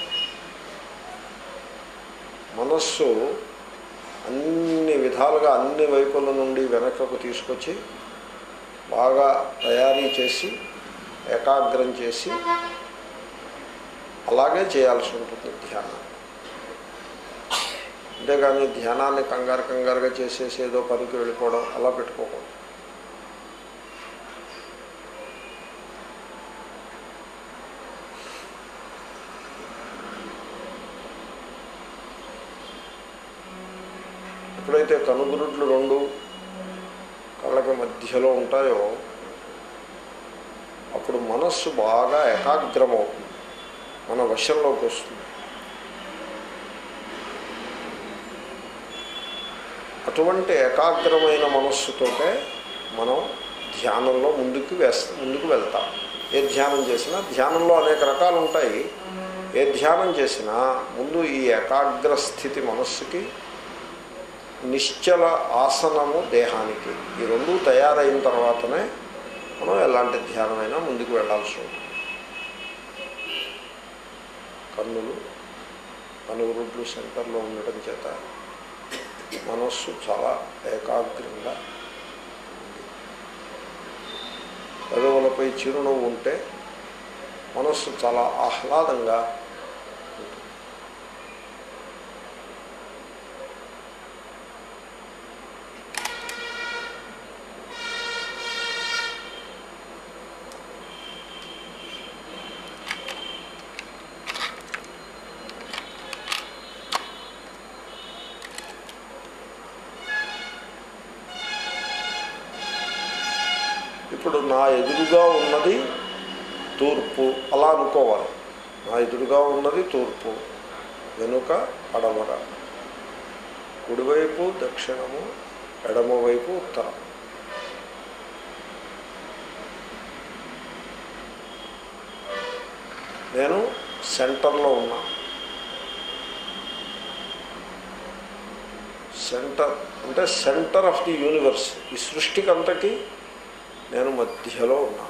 మనస్సు అన్ని విధాలుగా అన్ని వైపుల నుండి వెనకకు తీసుకొచ్చి బాగా తయారీ చేసి ఏకాగ్రం చేసి అలాగే చేయాల్సి ఉంటుంది ధ్యానం అంతేగాని ధ్యానాన్ని కంగారు కంగారుగా చేసేసి ఏదో పనికి వెళ్ళిపోవడం అలా పెట్టుకోకూడదు ఎప్పుడైతే కనుగురుడ్లు రెండు కళ్ళకి మధ్యలో ఉంటాయో అప్పుడు మనస్సు బాగా ఏకాగ్రమవుతుంది మన వశంలోకి వస్తుంది అటువంటి ఏకాగ్రమైన మనస్సుతోటే మనం ధ్యానంలో ముందుకు వేస్తా ముందుకు వెళ్తాం ఏ ధ్యానం చేసినా ధ్యానంలో అనేక రకాలు ఉంటాయి ఏ ధ్యానం చేసినా ముందు ఈ ఏకాగ్ర స్థితి మనస్సుకి నిశ్చల ఆసనము దేహానికి ఈ రెండు తయారైన తర్వాతనే మనం ఎలాంటి ధ్యానమైనా ముందుకు వెళ్ళాల్సి ఉంటుంది కన్నులు కనుగురుడ్లు సెంటర్లో ఉండటం చేత మనస్సు చాలా ఏకాగ్రంగా ఉంది పెదవులపై చిరునవ్వు ఉంటే మనస్సు చాలా ఆహ్లాదంగా ఉంటుంది ఇప్పుడు నా ఎదురుగా ఉన్నది తూర్పు అలా అనుకోవాలి నా ఎదురుగా ఉన్నది తూర్పు వెనుక పడమర కుడివైపు దక్షిణము ఎడమవైపు ఉత్తరం నేను సెంటర్లో ఉన్నా సెంటర్ అంటే సెంటర్ ఆఫ్ ది యూనివర్స్ ఈ సృష్టికి అంతకి నేను మధ్యలో ఉన్నా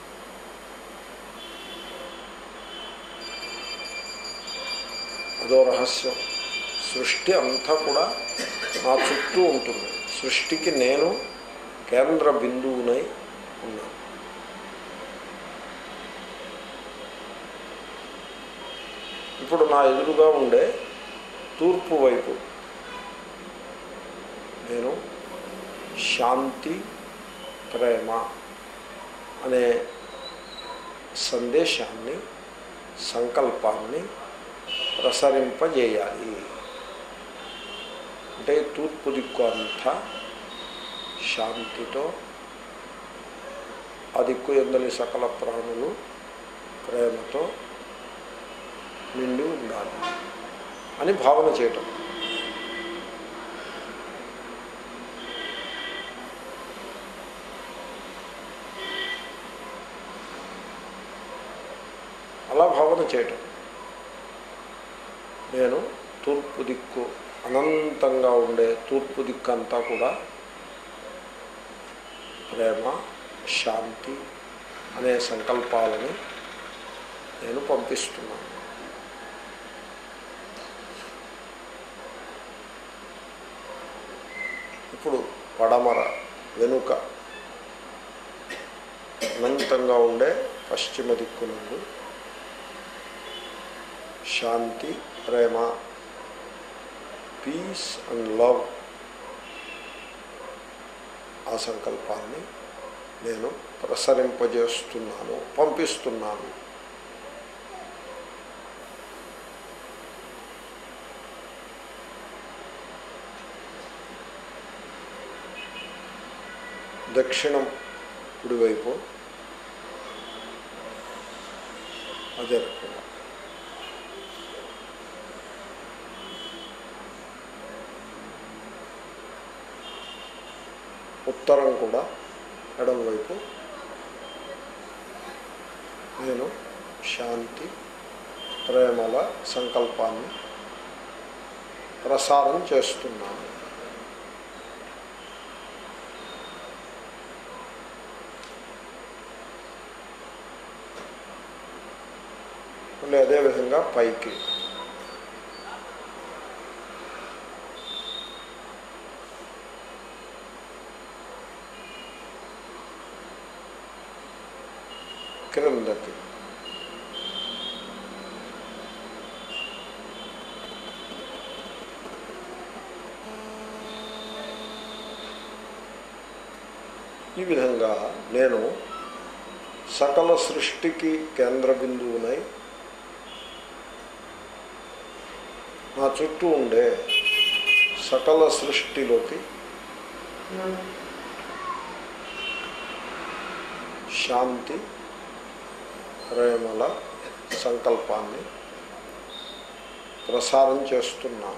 అదో రహస్యం సృష్టి అంతా కూడా నా చుట్టూ ఉంటుంది సృష్టికి నేను కేంద్ర బిందువునై ఉన్నాను ఇప్పుడు నా ఎదురుగా ఉండే తూర్పు వైపు నేను శాంతి ప్రేమ అనే సందేశాన్ని సంకల్పాన్ని ప్రసరింపజేయాలి అంటే తూర్పు దిక్కు అంతా శాంతితో ఆ దిక్కు ఎందలి సకల ప్రాణులు ప్రేమతో నిండి ఉండాలి అని భావన చేయటం అలా భావన చేయటం నేను తూర్పు దిక్కు అనంతంగా ఉండే తూర్పు దిక్కు అంతా కూడా ప్రేమ శాంతి అనే సంకల్పాలని నేను పంపిస్తున్నాను ఇప్పుడు పడమర వెనుక అనంతంగా ఉండే పశ్చిమ దిక్కు నుండి శాంతి ప్రేమ పీస్ అండ్ లవ్ ఆ సంకల్పాన్ని నేను ప్రసరింపజేస్తున్నాను పంపిస్తున్నాను దక్షిణం కుడివైపు అదే రకంగా ఉత్తరం కూడా ఎడమవైపు నేను శాంతి ప్రేమల సంకల్పాన్ని ప్రసారం చేస్తున్నాను మళ్ళీ అదేవిధంగా పైకి క్రిందకి ఈ విధంగా నేను సకల సృష్టికి కేంద్ర బిందువునై నా చుట్టూ ఉండే సకల సృష్టిలోకి శాంతి ప్రేమల సంకల్పాన్ని ప్రసారం చేస్తున్నాను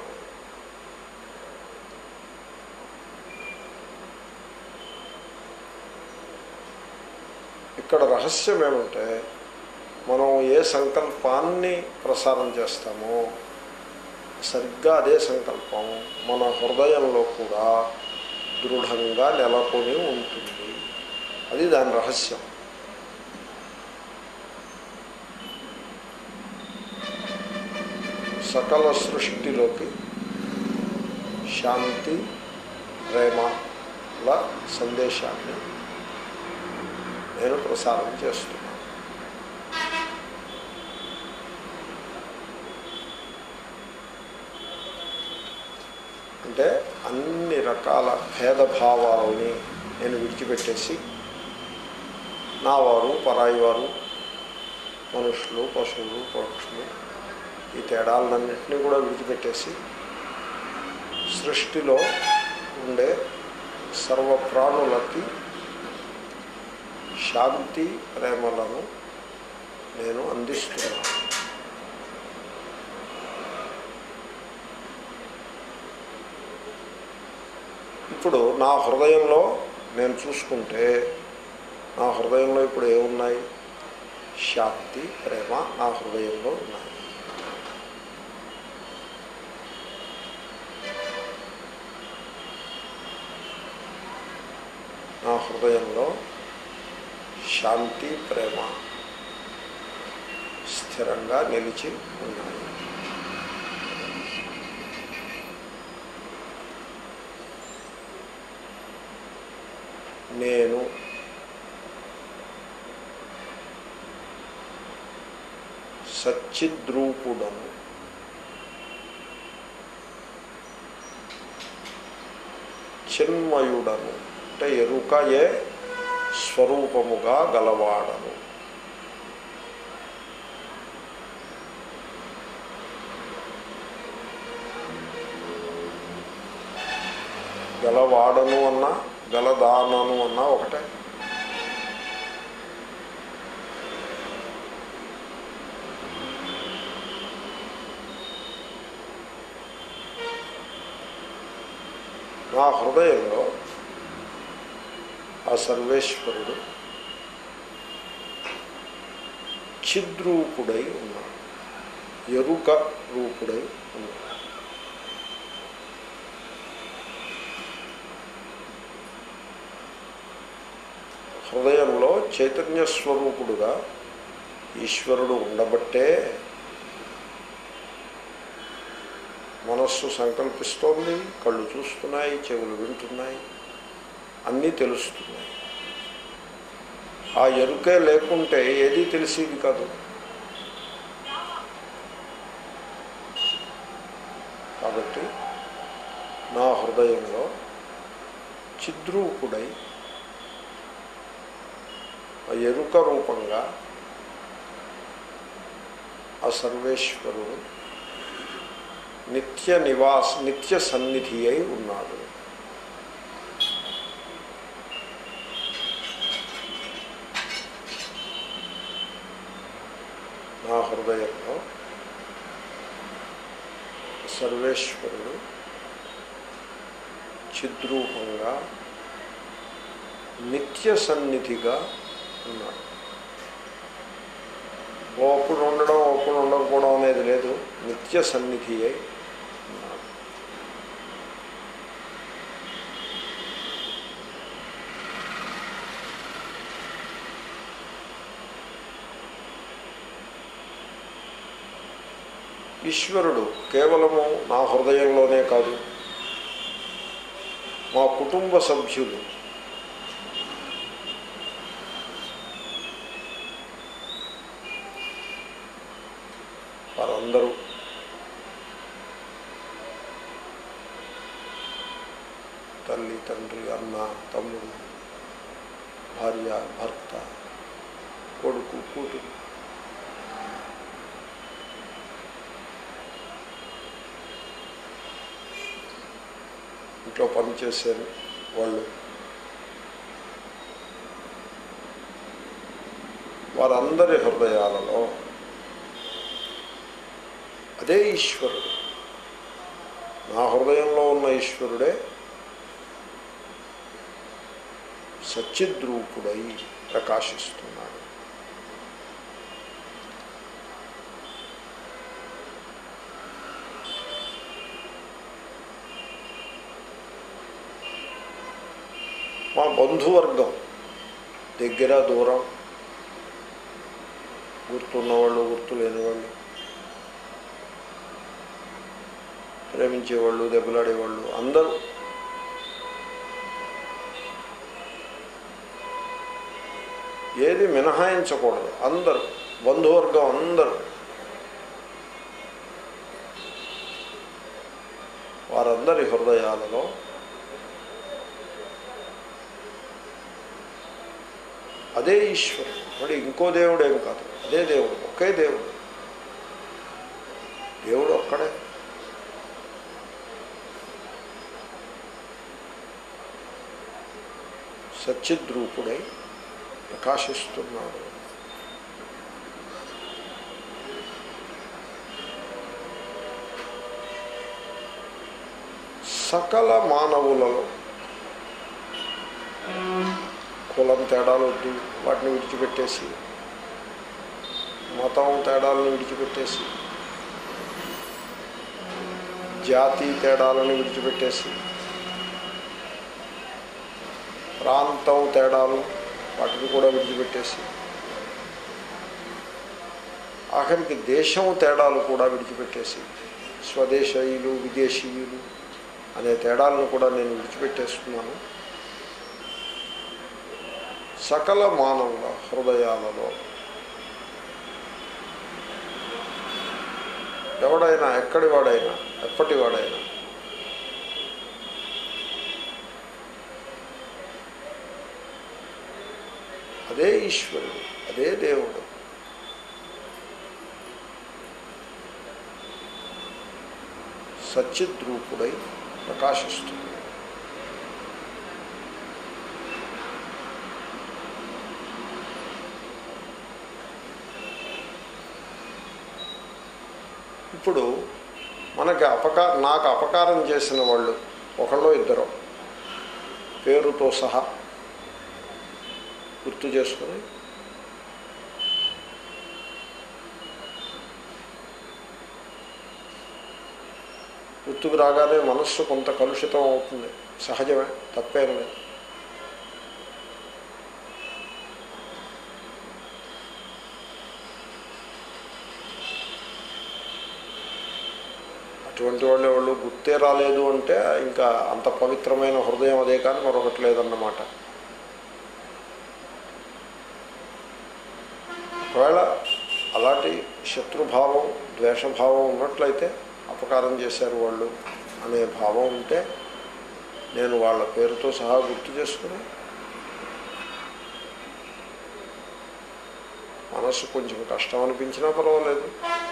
ఇక్కడ రహస్యం ఏమంటే మనం ఏ సంకల్పాన్ని ప్రసారం చేస్తామో సరిగ్గా అదే సంకల్పం మన హృదయంలో కూడా దృఢంగా నెలకొని ఉంటుంది అది దాని రహస్యం సకల సృష్టిలోకి శాంతి ప్రేమల సందేశాన్ని నేను ప్రసారం చేస్తున్నాను అంటే అన్ని రకాల భేదభావాలని నేను విడిచిపెట్టేసి నా వారు పరాయి వారు మనుషులు పశువులు పక్షులు ఈ తేడాలన్నింటినీ కూడా విడిచిపెట్టేసి సృష్టిలో ఉండే సర్వ ప్రాణులకి శాంతి ప్రేమలను నేను అందిస్తున్నాను ఇప్పుడు నా హృదయంలో నేను చూసుకుంటే నా హృదయంలో ఇప్పుడు ఏమున్నాయి శాంతి ప్రేమ నా హృదయంలో ఉన్నాయి నా హృదయంలో శాంతి ప్రేమ స్థిరంగా నిలిచి ఉన్నాయి నేను సచ్చిద్రూపుడను చిన్మయుడను అంటే ఎరుకయే స్వరూపముగా గలవాడను గలవాడను అన్నా గలదానను అన్నా ఒకటే నా హృదయంలో ఆ సర్వేశ్వరుడు చిద్రూపుడై ఉన్నాడు ఎరుక రూపుడై ఉన్నాడు హృదయంలో చైతన్య స్వరూపుడుగా ఈశ్వరుడు ఉండబట్టే మనస్సు సంకల్పిస్తోంది కళ్ళు చూస్తున్నాయి చెవులు వింటున్నాయి అన్నీ తెలుస్తున్నాయి ఆ ఎరుకే లేకుంటే ఏదీ తెలిసేది కాదు కాబట్టి నా హృదయంలో చిద్రూపుడై ఆ ఎరుక రూపంగా ఆ సర్వేశ్వరుడు నిత్య నివాస్ నిత్య సన్నిధి అయి ఉన్నాడు నా హృదయంలో సర్వేశ్వరుడు చిద్రూపంగా నిత్య సన్నిధిగా ఉన్నాడు ఓప్పుడు ఉండడం ఓప్పుడు ఉండకపోవడం అనేది లేదు నిత్య సన్నిధి అయి ఉన్నాడు ఈశ్వరుడు కేవలము నా హృదయంలోనే కాదు మా కుటుంబ సభ్యులు వారందరూ తల్లి తండ్రి అన్న తమ్ముడు భార్య భర్త కొడుకు కూతురు ఇంట్లో పనిచేసే వాళ్ళు వారందరి హృదయాలలో అదే ఈశ్వరుడు నా హృదయంలో ఉన్న ఈశ్వరుడే సచ్చిద్రూపుడై ప్రకాశిస్తున్నాడు మా బంధువర్గం దగ్గర దూరం గుర్తున్నవాళ్ళు గుర్తు లేనివాళ్ళు ప్రేమించేవాళ్ళు దెబ్బలాడేవాళ్ళు అందరూ ఏది మినహాయించకూడదు అందరూ బంధువర్గం అందరూ వారందరి హృదయాలలో అదే ఈశ్వరుడు మరి ఇంకో దేవుడు ఏం కాదు అదే దేవుడు ఒకే దేవుడు దేవుడు ఒక్కడే సచ్చిద్రూపుడై ప్రకాశిస్తున్నాడు సకల మానవులలో కులం తేడాలు వద్దు వాటిని విడిచిపెట్టేసి మతం తేడాలను విడిచిపెట్టేసి జాతి తేడాలను విడిచిపెట్టేసి ప్రాంతం తేడాలు వాటిని కూడా విడిచిపెట్టేసి ఆఖరికి దేశం తేడాలు కూడా విడిచిపెట్టేసి స్వదేశీయులు విదేశీయులు అనే తేడాలను కూడా నేను విడిచిపెట్టేస్తున్నాను సకల మానవుల హృదయాలలో ఎవడైనా ఎక్కడి వాడైనా ఎప్పటి వాడైనా అదే ఈశ్వరుడు అదే దేవుడు సచ్చిద్రూపుడై ప్రకాశిస్తుంది ఇప్పుడు మనకి అపకార నాకు అపకారం చేసిన వాళ్ళు ఒకళ్ళు ఇద్దరు పేరుతో సహా గుర్తు చేసుకొని గుర్తుకు రాగానే మనస్సు కొంత కలుషితం అవుతుంది సహజమే తప్పేం లేదు అటువంటి వాళ్ళు వాళ్ళు గుర్తే రాలేదు అంటే ఇంకా అంత పవిత్రమైన హృదయం అదే కానీ మరొకటి లేదన్నమాట ఒకవేళ అలాంటి శత్రుభావం ద్వేషభావం ఉన్నట్లయితే అపకారం చేశారు వాళ్ళు అనే భావం ఉంటే నేను వాళ్ళ పేరుతో సహా గుర్తు చేసుకుని మనస్సు కొంచెం కష్టం అనిపించినా పర్వాలేదు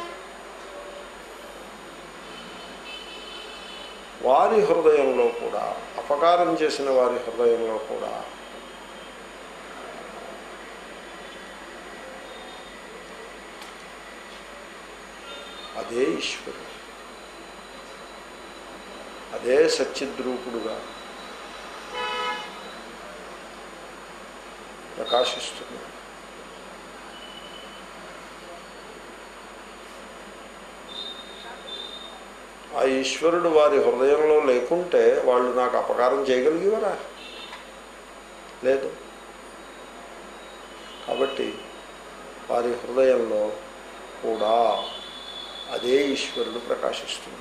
వారి హృదయంలో కూడా అపకారం చేసిన వారి హృదయంలో కూడా అదే ఈశ్వరుడు అదే సచ్చిద్రూపుడుగా ప్రకాశిస్తున్నాడు ఆ ఈశ్వరుడు వారి హృదయంలో లేకుంటే వాళ్ళు నాకు అపకారం చేయగలిగేవారా లేదు కాబట్టి వారి హృదయంలో కూడా అదే ఈశ్వరుడు ప్రకాశిస్తుంది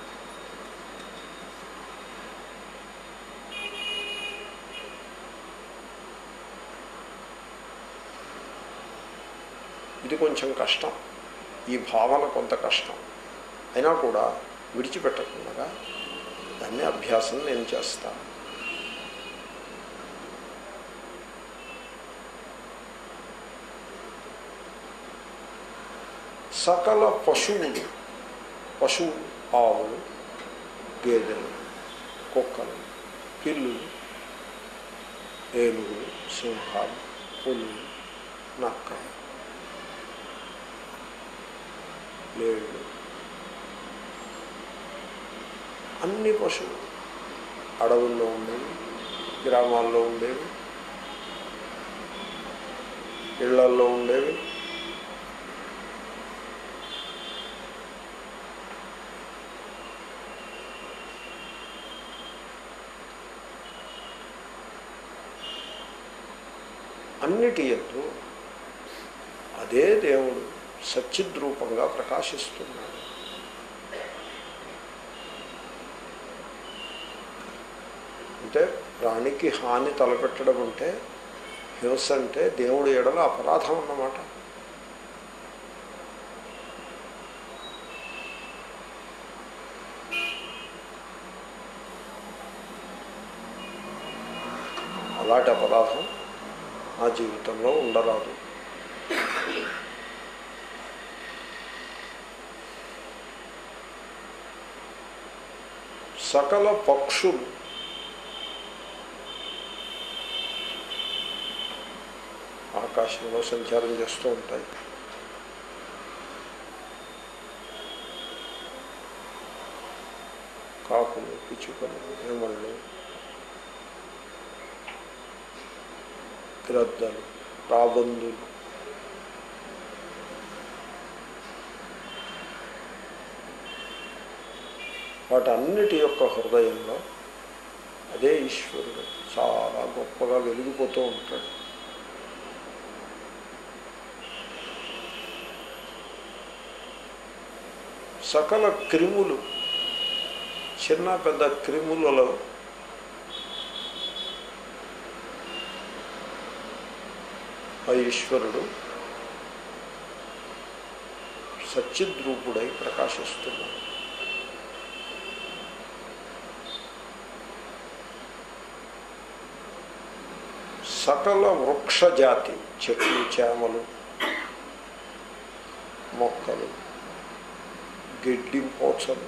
ఇది కొంచెం కష్టం ఈ భావన కొంత కష్టం అయినా కూడా విడిచిపెట్టకుండా దాన్ని అభ్యాసం నేను చేస్తాను సకల పశువులు పశువు ఆవులు గేదెలు కుక్కలు పిల్లులు ఏనుగులు సింహాలు పులులు నక్కలు లేళ్ళు అన్ని పశువులు అడవుల్లో ఉండేవి గ్రామాల్లో ఉండేవి ఇళ్లల్లో ఉండేవి అన్నిటి ఎందు అదే దేవుడు సచ్చిద్రూపంగా ప్రకాశిస్తున్నాడు అంటే ప్రాణికి హాని తలపెట్టడం అంటే హింస అంటే దేవుడి ఎడల అపరాధం అన్నమాట అలాంటి అపరాధం నా జీవితంలో ఉండరాదు సకల పక్షులు ఆకాశంలో సంచారం చేస్తూ ఉంటాయి కాకులు పిచ్చుకలు నెమళ్ళు గ్రద్దలు రాబందులు వాటన్నిటి యొక్క హృదయంలో అదే ఈశ్వరుడు చాలా గొప్పగా వెలిగిపోతూ ఉంటాడు సకల క్రిములు చిన్న పెద్ద క్రిములలో ఆ ఈశ్వరుడు సచ్చిద్రూపుడై ప్రకాశిస్తున్నాడు సకల వృక్ష జాతి చెట్లు చేమలు మొక్కలు గడ్డి పోచలు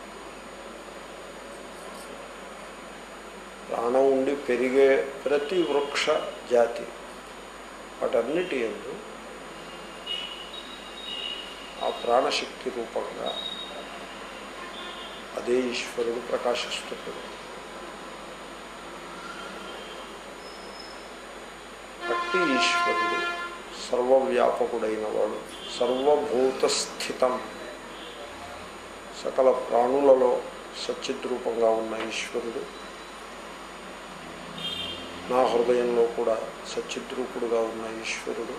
ప్రాణం ఉండి పెరిగే ప్రతి వృక్ష జాతి వాటన్నిటి ఎందు ఆ ప్రాణశక్తి రూపంగా అదే ఈశ్వరుడు ప్రకాశిస్తున్నాడు అట్టి ఈశ్వరుడు సర్వవ్యాపకుడైన వాడు సర్వభూత స్థితం సకల ప్రాణులలో సచ్చిద్రూపంగా ఉన్న ఈశ్వరుడు నా హృదయంలో కూడా సచ్చిద్రూపుడుగా ఉన్న ఈశ్వరుడు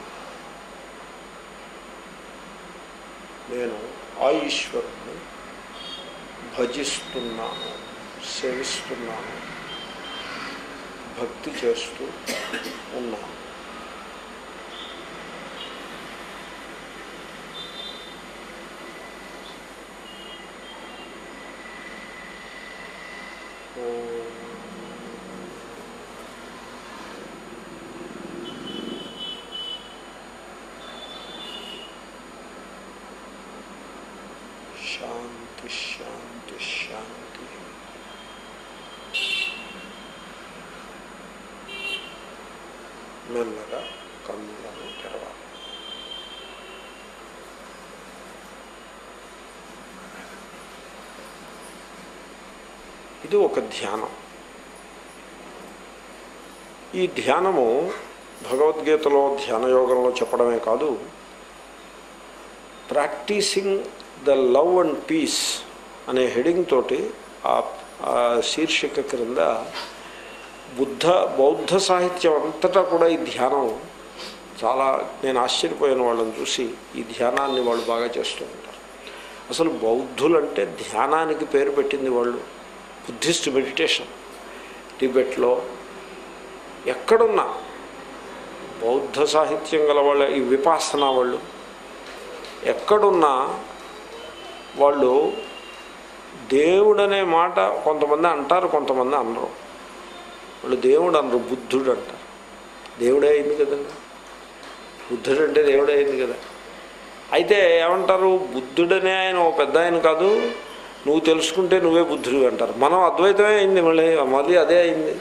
నేను ఆ ఈశ్వరుణ్ణి భజిస్తున్నాను సేవిస్తున్నాను భక్తి చేస్తూ ఉన్నాను శాంతి శాంతి శాంతి మెల్లగా కన్నులను తెరవాలి ఇది ఒక ధ్యానం ఈ ధ్యానము భగవద్గీతలో ధ్యాన యోగంలో చెప్పడమే కాదు practising the love and peace అనే హెడింగ్ తోటి ఆ ఆ శీర్షిక క్రింద బుద్ధ బౌద్ధ సాహిత్యం అంతటా కూడా ఈ ధ్యానం చాలా నేను ఆశ్చర్యపోయిన వాళ్ళని చూసి ఈ ధ్యానాన్ని వాళ్ళు బాగా చేస్తూ ఉంటారు అసలు బౌద్ధులంటే ధ్యానానికి పేరు పెట్టింది వాళ్ళు బుద్ధిస్ట్ మెడిటేషన్ టిబెట్లో ఎక్కడున్నా బౌద్ధ సాహిత్యం గల వాళ్ళ ఈ విపాసన వాళ్ళు ఎక్కడున్నా వాళ్ళు దేవుడనే మాట కొంతమంది అంటారు కొంతమంది అనరు వాళ్ళు దేవుడు అనరు బుద్ధుడు అంటారు దేవుడే అయింది కదండి బుద్ధుడు అంటే దేవుడే అయింది కదా అయితే ఏమంటారు బుద్ధుడనే ఆయన ఓ పెద్ద ఆయన కాదు నువ్వు తెలుసుకుంటే నువ్వే బుద్ధుడు అంటారు మనం అద్వైతమే అయింది మళ్ళీ మళ్ళీ అదే అయింది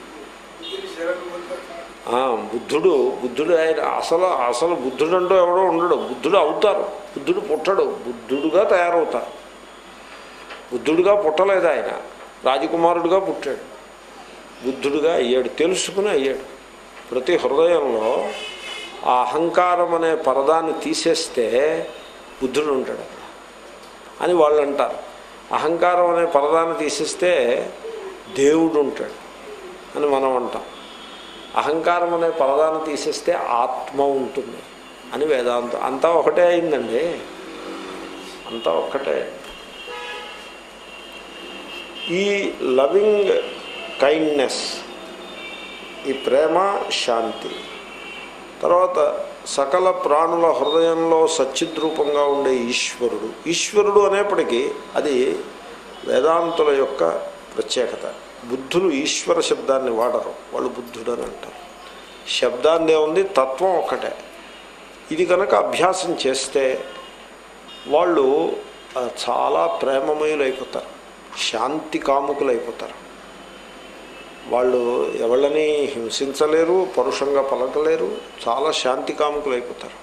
ఆ, బుద్ధుడు బుద్ధుడు ఆయన అసలు అసలు బుద్ధుడు అంటూ ఎవడో ఉండడు బుద్ధుడు అవుతారు బుద్ధుడు పుట్టడు బుద్ధుడుగా తయారవుతారు బుద్ధుడుగా పుట్టలేదు ఆయన రాజకుమారుడుగా పుట్టాడు బుద్ధుడుగా అయ్యాడు తెలుసుకుని అయ్యాడు ప్రతి హృదయంలో ఆ అహంకారం అనే పరదాన్ని తీసేస్తే బుద్ధుడు ఉంటాడు అని వాళ్ళు అంటారు అహంకారం అనే పరదాన్ని తీసేస్తే దేవుడు ఉంటాడు అని మనం అంటాం అహంకారం అనే పరదాన్ని తీసేస్తే ఆత్మ ఉంటుంది అని వేదాంతం అంతా ఒకటే అయిందండి అంతా ఒక్కటే ఈ లవింగ్ కైండ్నెస్ ఈ ప్రేమ శాంతి తర్వాత సకల ప్రాణుల హృదయంలో సచ్చిద్రూపంగా ఉండే ఈశ్వరుడు ఈశ్వరుడు అనేప్పటికీ అది వేదాంతుల యొక్క ప్రత్యేకత బుద్ధులు ఈశ్వర శబ్దాన్ని వాడరు వాళ్ళు బుద్ధుడు అని అంటారు శబ్దాన్నే ఉంది తత్వం ఒకటే ఇది కనుక అభ్యాసం చేస్తే వాళ్ళు ఆ, చాలా ప్రేమమయులైపోతారు శాంతి కాముకులైపోతారు వాళ్ళు ఎవళ్ళని హింసించలేరు పరుషంగా పలకలేరు చాలా శాంతి కాముకులు అయిపోతారు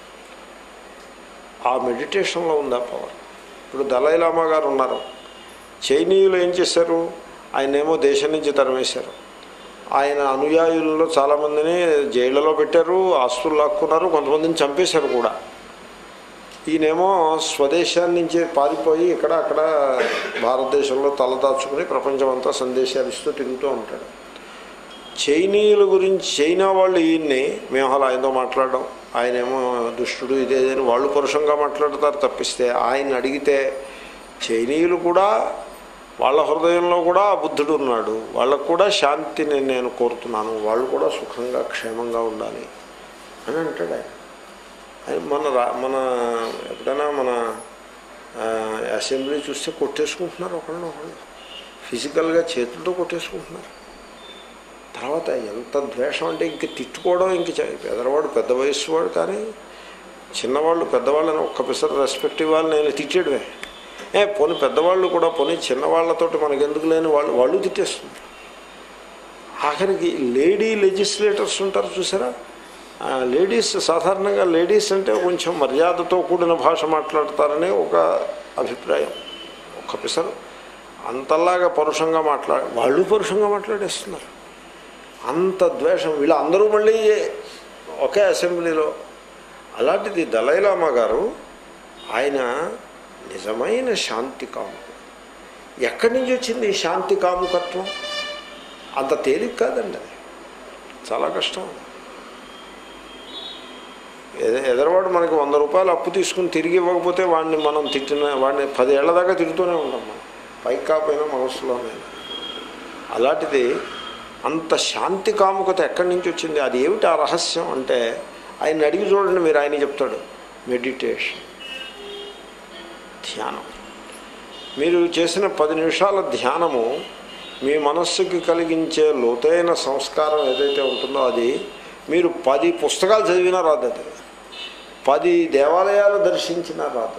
ఆ మెడిటేషన్లో ఉంది ఆ పవర్ ఇప్పుడు దలై లామా గారు ఉన్నారు చైనీయులు ఏం చేశారు ఆయనేమో దేశం నుంచి తరిమేశారు ఆయన అనుయాయులలో చాలామందిని జైళ్లలో పెట్టారు ఆస్తులు లాక్కున్నారు కొంతమందిని చంపేశారు కూడా ఈయనేమో స్వదేశాన్ని నుంచి పారిపోయి ఇక్కడ అక్కడ భారతదేశంలో తలదాచుకుని ప్రపంచమంతా సందేశాలు ఇస్తూ తిరుగుతూ ఉంటాడు చైనీయుల గురించి చైనా వాళ్ళు ఈయన్ని మేము అలా ఆయనతో మాట్లాడడం ఆయనేమో దుష్టుడు ఇదేదని వాళ్ళు పురుషంగా మాట్లాడతారు తప్పిస్తే ఆయన అడిగితే చైనీయులు కూడా వాళ్ళ హృదయంలో కూడా ఆ బుద్ధుడు ఉన్నాడు వాళ్ళకు కూడా శాంతిని నేను కోరుతున్నాను వాళ్ళు కూడా సుఖంగా క్షేమంగా ఉండాలి అని అంటాడు ఆయన ఆయన మన రా మన ఎప్పుడైనా మన ఆ, అసెంబ్లీ చూస్తే కొట్టేసుకుంటున్నారు ఒకళ్ళు ఒకళ్ళు ఫిజికల్గా చేతులతో కొట్టేసుకుంటున్నారు తర్వాత ఎంత ద్వేషం అంటే ఇంక తిట్టుకోవడం ఇంక చ- పెద్దవాడు పెద్ద వయస్సు వాడు కానీ చిన్నవాళ్ళు పెద్దవాళ్ళని ఒక్క పిసర్ రెస్పెక్ట్ ఇవ్వాలి నేను తిట్టేయడమే ఏ పోనీ పెద్దవాళ్ళు కూడా పోనీ చిన్నవాళ్ళతోటి మనకి ఎందుకు లేని వాళ్ళు వాళ్ళు తిట్టేస్తుంది ఆఖరికి లేడీ లెజిస్లేటర్స్ ఉంటారు చూసారా ఆ లేడీస్ సాధారణంగా లేడీస్ అంటే కొంచెం మర్యాదతో కూడిన భాష మాట్లాడతారనే ఒక అభిప్రాయం ఒక్క పిసరు అంతలాగా పరుషంగా మాట్లా వాళ్ళు పరుషంగా మాట్లాడేస్తున్నారు అంత ద్వేషం వీళ్ళు అందరూ మళ్ళీ ఒకే అసెంబ్లీలో అలాంటిది దలైలామా గారు ఆయన నిజమైన శాంతి కాముకుడు ఎక్కడి నుంచి వచ్చింది ఈ శాంతి కాముకత్వం అంత తేలిక కాదండి అది చాలా కష్టం ఎద- ఎదరవాడు మనకి వంద రూపాయలు అప్పు తీసుకుని తిరిగి ఇవ్వకపోతే వాడిని మనం తిట్టిన వాడిని పదేళ్ల దాకా తిరుగుతూనే ఉంటాం మనం పైకి కాకపోయినా మనసులోనే అలాంటిది అంత శాంతి కాముకత ఎక్కడి నుంచి వచ్చింది అది ఏమిటి ఆ రహస్యం అంటే ఆయన అడిగి చూడండి మీరు ఆయన చెప్తాడు మెడిటేషన్ ధ్యానం మీరు చేసిన పది నిమిషాల ధ్యానము మీ మనస్సుకి కలిగించే లోతైన సంస్కారం ఏదైతే ఉంటుందో అది మీరు పది పుస్తకాలు చదివినా రాదు అది పది దేవాలయాలు దర్శించినా రాదు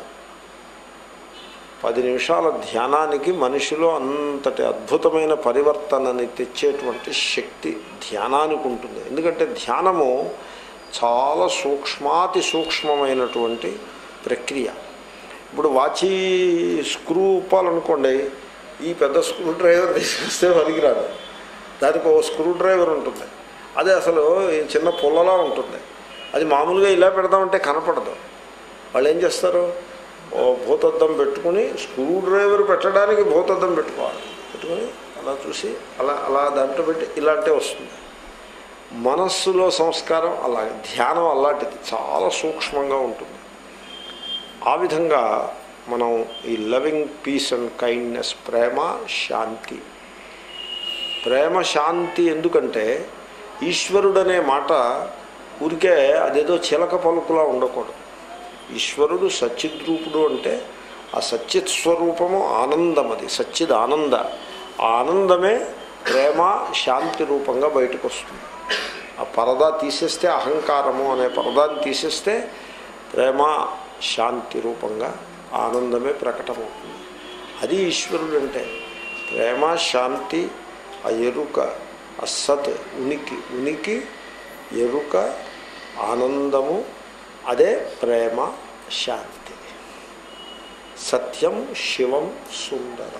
పది నిమిషాల ధ్యానానికి మనిషిలో అంతటి అద్భుతమైన పరివర్తనని తెచ్చేటువంటి శక్తి ధ్యానానికి ఉంటుంది ఎందుకంటే ధ్యానము చాలా సూక్ష్మాతి సూక్ష్మమైనటువంటి ప్రక్రియ ఇప్పుడు వాచి స్క్రూ ఉప్పాలనుకోండి ఈ పెద్ద స్క్రూ డ్రైవర్ తీసుకొస్తే పనికిరాదు దానికి ఒక స్క్రూ డ్రైవర్ ఉంటుంది అది అసలు ఈ చిన్న పుల్లలా ఉంటుంది అది మామూలుగా ఇలా పెడదామంటే కనపడదు వాళ్ళు ఏం చేస్తారు ఓ భూతద్దం పెట్టుకుని స్క్రూ డ్రైవర్ పెట్టడానికి భూతద్దం పెట్టుకోవాలి పెట్టుకుని అలా చూసి అలా అలా దాంట్లో పెట్టి ఇలాంటి వస్తుంది మనస్సులో సంస్కారం అలా ధ్యానం అలాంటిది చాలా సూక్ష్మంగా ఉంటుంది ఆ విధంగా మనం ఈ లవింగ్ పీస్ అండ్ కైండ్నెస్ ప్రేమ శాంతి ప్రేమ శాంతి ఎందుకంటే ఈశ్వరుడనే మాట ఊరికే అదేదో చిలక పలుకులా ఉండకూడదు ఈశ్వరుడు సచ్చిద్రూపుడు అంటే ఆ సచ్చిత్ స్వరూపము ఆనందం అది సచ్చిద్ ఆనంద ఆ ఆనందమే ప్రేమ శాంతి రూపంగా బయటకు వస్తుంది ఆ పరదా తీసేస్తే అహంకారము అనే పరదాన్ని తీసేస్తే ప్రేమ శాంతి రూపంగా ఆనందమే ప్రకటమవుతుంది అది ఈశ్వరుడు అంటే ప్రేమ శాంతి ఆ ఎరుక అసత్ ఉనికి ఉనికి ఎరుక ఆనందము అదే ప్రేమ శాంతి సత్యం శివం సుందరం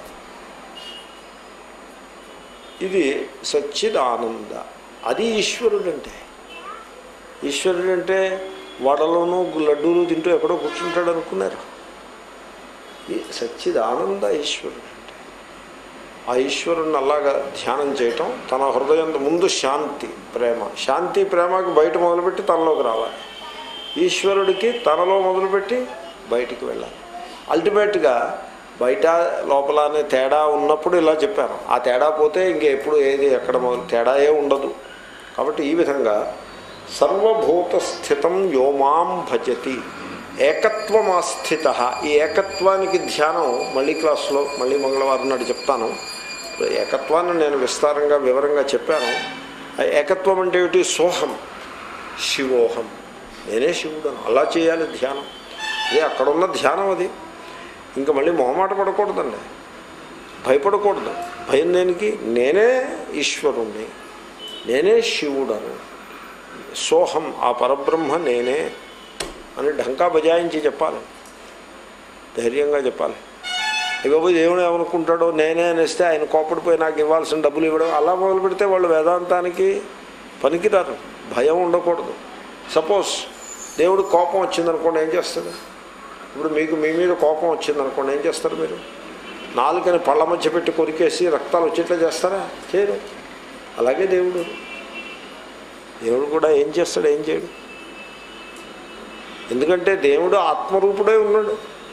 ఇది సచ్చిద్ ఆనంద అది ఈశ్వరుడు అంటే ఈశ్వరుడు అంటే వడలోనూ లడ్డూలు తింటూ ఎక్కడో కూర్చుంటాడు అనుకున్నారు ఈ సచ్చిద్ ఆనంద ఈశ్వరుడు అంటే ఆ ఈశ్వరుణ్ణి అలాగా ధ్యానం చేయటం తన హృదయం ముందు శాంతి ప్రేమ శాంతి ప్రేమకి బయట మొదలుపెట్టి తనలోకి రావాలి ఈశ్వరుడికి తనలో మొదలుపెట్టి బయటికి వెళ్ళాలి అల్టిమేట్గా బయట లోపల అనే తేడా ఉన్నప్పుడు ఇలా చెప్పాను ఆ తేడా పోతే ఇంకెప్పుడు ఏది ఎక్కడ మొదలు తేడా ఏ ఉండదు కాబట్టి ఈ విధంగా సర్వభూత స్థితం యోమాం భజతి ఏకత్వమాస్థిత ఈ ఏకత్వానికి ధ్యానం మళ్ళీ క్లాస్లో మళ్ళీ మంగళవారం నాడు చెప్తాను ఏకత్వాన్ని నేను విస్తారంగా వివరంగా చెప్పాను ఆ ఏకత్వం అంటే ఏమిటి సోహం శివోహం నేనే శివుడను అలా చేయాలి ధ్యానం అదే అక్కడున్న ధ్యానం అది ఇంకా మళ్ళీ మొహమాట పడకూడదండి భయపడకూడదు భయం దేనికి నేనే ఈశ్వరుణ్ణి నేనే శివుడను సోహం ఆ పరబ్రహ్మ నేనే అని ఢంకా బజాయించి చెప్పాలి ధైర్యంగా చెప్పాలి ఇవ్వబోయి దేవుడు ఏమనుకుంటాడో నేనే అనేస్తే ఆయన కోపడిపోయి నాకు ఇవ్వాల్సిన డబ్బులు ఇవ్వడం అలా మొదలు పెడితే వాళ్ళు వేదాంతానికి పనికిరారు భయం ఉండకూడదు సపోజ్ దేవుడు కోపం వచ్చిందనుకోండి ఏం చేస్తాడు ఇప్పుడు మీకు మీ మీద కోపం వచ్చిందనుకోండి ఏం చేస్తారు మీరు నాలుకని పళ్ళ మధ్య పెట్టి కొరికేసి రక్తాలు వచ్చేట్లా చేస్తారా చేయరు అలాగే దేవుడు దేవుడు కూడా ఏం చేస్తాడు ఏం చేయడు ఎందుకంటే దేవుడు ఆత్మరూపుడే ఉన్నాడు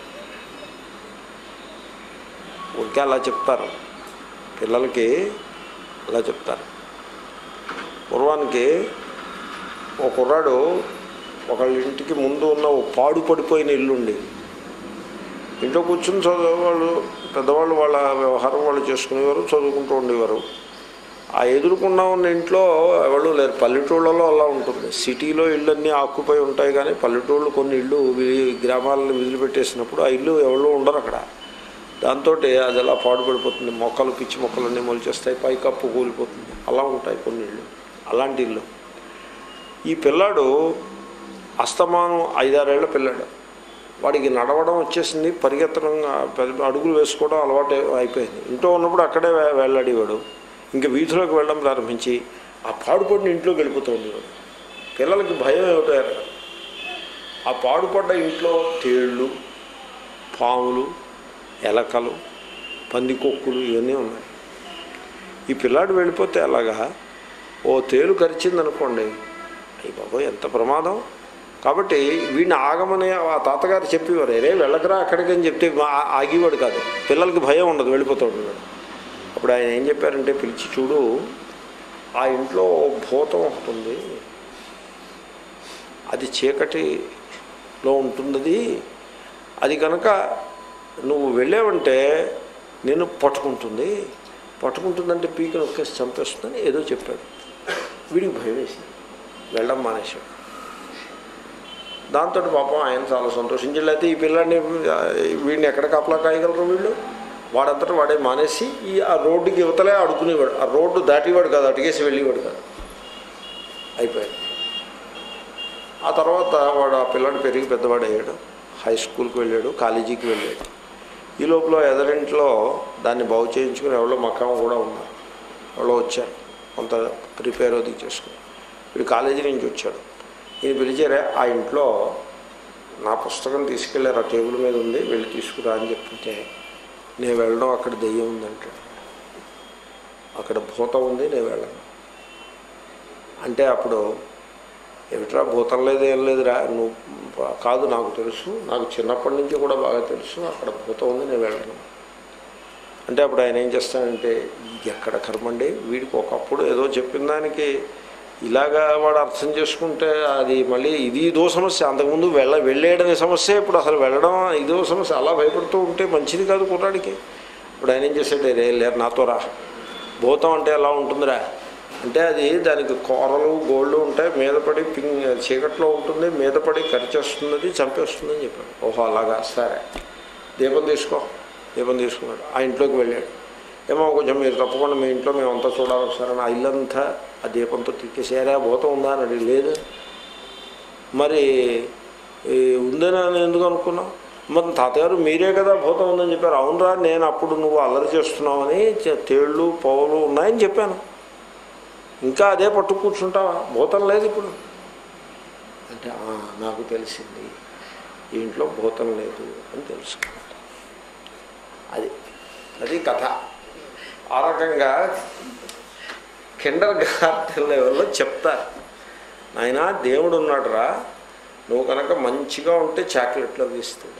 ఊరికే అలా చెప్తారు పిల్లలకి అలా చెప్తారు పూర్వానికి ఒక కుర్రాడు ఒకళ్ళ ఇంటికి ముందు ఉన్న ఓ పాడు పడిపోయిన ఇల్లు ఉండేది ఇంట్లో కూర్చుని చదువువాళ్ళు పెద్దవాళ్ళు వాళ్ళ వ్యవహారం వాళ్ళు చేసుకునేవారు చదువుకుంటూ ఉండేవారు ఆ ఎదురుకుండా ఉన్న ఇంట్లో ఎవరు లేరు పల్లెటూళ్ళలో అలా ఉంటుంది సిటీలో ఇళ్ళన్నీ ఆక్కుపోయి ఉంటాయి కానీ పల్లెటూళ్ళు కొన్ని ఇళ్ళు వి- గ్రామాలను వదిలిపెట్టేసినప్పుడు ఆ ఇల్లు ఎవరు ఉండరు అక్కడ దాంతో అది అలా పాడుపడిపోతుంది మొక్కలు పిచ్చి మొక్కలన్నీ మొలిచేస్తాయి పైకప్పు కూలిపోతుంది అలా ఉంటాయి కొన్ని ఇళ్ళు అలాంటి ఇల్లు ఈ పిల్లాడు అస్తమానం ఐదారేళ్ల పిల్లాడు వాడికి నడవడం వచ్చేసింది పరిగెత్తడం పెద్ద అడుగులు వేసుకోవడం అలవాటు అయిపోయింది ఇంట్లో ఉన్నప్పుడు అక్కడే వే- వెళ్ళాడేవాడు ఇంకా వీధిలోకి వెళ్ళడం ప్రారంభించి ఆ పాడుపడిన ఇంట్లోకి వెళ్ళిపోతూ ఉండేవాడు పిల్లలకి భయం ఏమిటో ఎరగదు. ఆ పాడుపడ్డ ఇంట్లో తేళ్ళు పాములు ఎలకలు పందికొక్కులు ఇవన్నీ ఉన్నాయి ఈ పిల్లాడు వెళ్ళిపోతే అలాగా ఓ తేలు కరిచిందనుకోండి అయ్యి బాబోయ్ ఎంత ప్రమాదం కాబట్టి వీడిని ఆగమని ఆ తాతగారు చెప్పేవారు రే వెళ్ళకరా అక్కడికి అని చెప్తే మా- ఆగేవాడు కాదు పిల్లలకి భయం ఉండదు వెళ్ళిపోతూ ఉండేవాడు అప్పుడు ఆయన ఏం చెప్పారంటే పిలిచి చూడు ఆ ఇంట్లో ఓ భూతం ఒకటి ఉంది అది చీకటిలో ఉంటుంది అది కనుక నువ్వు వెళ్ళావంటే నేను పట్టుకుంటుంది పట్టుకుంటుందంటే పీక నొక్కేసి చంపేస్తుందని ఏదో చెప్పాడు వీడికి భయం వేసింది వెళ్ళడం మానేశాడు దాంతో పాపం ఆయన చాలా సంతోషించాడు అయితే ఈ పిల్లాడిని ఆ, వీడిని ఎక్కడ కాపలా కాయగలరు వీళ్ళు వాడంతటా వాడే మానేసి ఈ ఆ రోడ్డుకి యువతలే అడుకునేవాడు ఆ రోడ్డు దాటేవాడు కాదు అటుకేసి వెళ్ళేవాడు కాదు అయిపోయాడు ఆ తర్వాత వాడు ఆ పిల్లాడు పెరిగి పెద్దవాడు అయ్యాడు హై స్కూల్కి వెళ్ళాడు కాలేజీకి వెళ్ళాడు ఈ లోపల ఎదరింట్లో దాన్ని బాగు చేయించుకుని ఎవరో మకాం కూడా ఉన్నారు ఎవరో వచ్చారు కొంత ప్రిపేర్ అది చేసుకుని వీడు కాలేజీ నుంచి వచ్చాడు ఈయన పిలిచారే ఆ ఇంట్లో నా పుస్తకం తీసుకెళ్ళారు ఆ టేబుల్ మీద ఉంది వెళ్ళి తీసుకురా అని చెప్తుంటే నేను వెళ్ళడం అక్కడ దెయ్యం ఉందంటాడు అక్కడ భూతం ఉంది నేను వెళ్ళను అంటే అప్పుడు ఏమిట్రా భూతం లేదు ఏం లేదురా నువ్వు కాదు నాకు తెలుసు నాకు చిన్నప్పటి నుంచి కూడా బాగా తెలుసు అక్కడ భూతం ఉంది నేను వెళ్ళను అంటే అప్పుడు ఆయన ఏం చేస్తానంటే ఇది ఎక్కడ కర్మండి వీడికి ఒకప్పుడు ఏదో చెప్పిన దానికి ఇలాగా వాడు అర్థం చేసుకుంటే అది మళ్ళీ ఇది ఇదో సమస్య అంతకుముందు వెళ్ళ వెళ్ళేయడమే సమస్య ఇప్పుడు అసలు వెళ్ళడం ఇదో సమస్య అలా భయపడుతూ ఉంటే మంచిది కాదు కుర్రాడికి ఇప్పుడు ఆయన ఏం చేశాడు రే లేరు నాతో రా భూతం అంటే ఎలా ఉంటుందిరా అంటే అది దానికి కూరలు గోళ్ళు ఉంటాయి మీద పడి పింగ్ చీకట్లో ఉంటుంది మీద పడి కరిచేస్తుంది అది చంపేస్తుంది అని చెప్పాడు ఓహో అలాగా సరే దీపం తీసుకో దీపం తీసుకున్నాడు ఆ ఇంట్లోకి వెళ్ళాడు ఏమో కొంచెం మీరు తప్పకుండా మీ ఇంట్లో మేమంతా చూడాలి ఒకసారి ఆ ఇల్లంతా ఆ దీపంతో తిక్కేసారా భూతం ఉందా అని అడిగి లేదు మరి ఈ ఉందని అని ఎందుకు అనుకున్నావు మరి తాతగారు మీరే కదా భూతం ఉందని చెప్పారు అవునరా నేను అప్పుడు నువ్వు అల్లరి చేస్తున్నావని చె- తేళ్ళు పౌలు ఉన్నాయని చెప్పాను ఇంకా అదే పట్టు కూర్చుంటావా భూతం లేదు ఇప్పుడు అంటే "ఆ, నాకు తెలిసింది ఈ ఇంట్లో భూతం లేదు అని తెలుసుకున్నాను అది అది కథ ఆ రకంగా కిండర్ గార్డెన్ లెవెల్లో చెప్తారు నాయన దేవుడు ఉన్నాడురా నువ్వు కనుక మంచిగా ఉంటే చాక్లెట్లు అవి ఇస్తాడు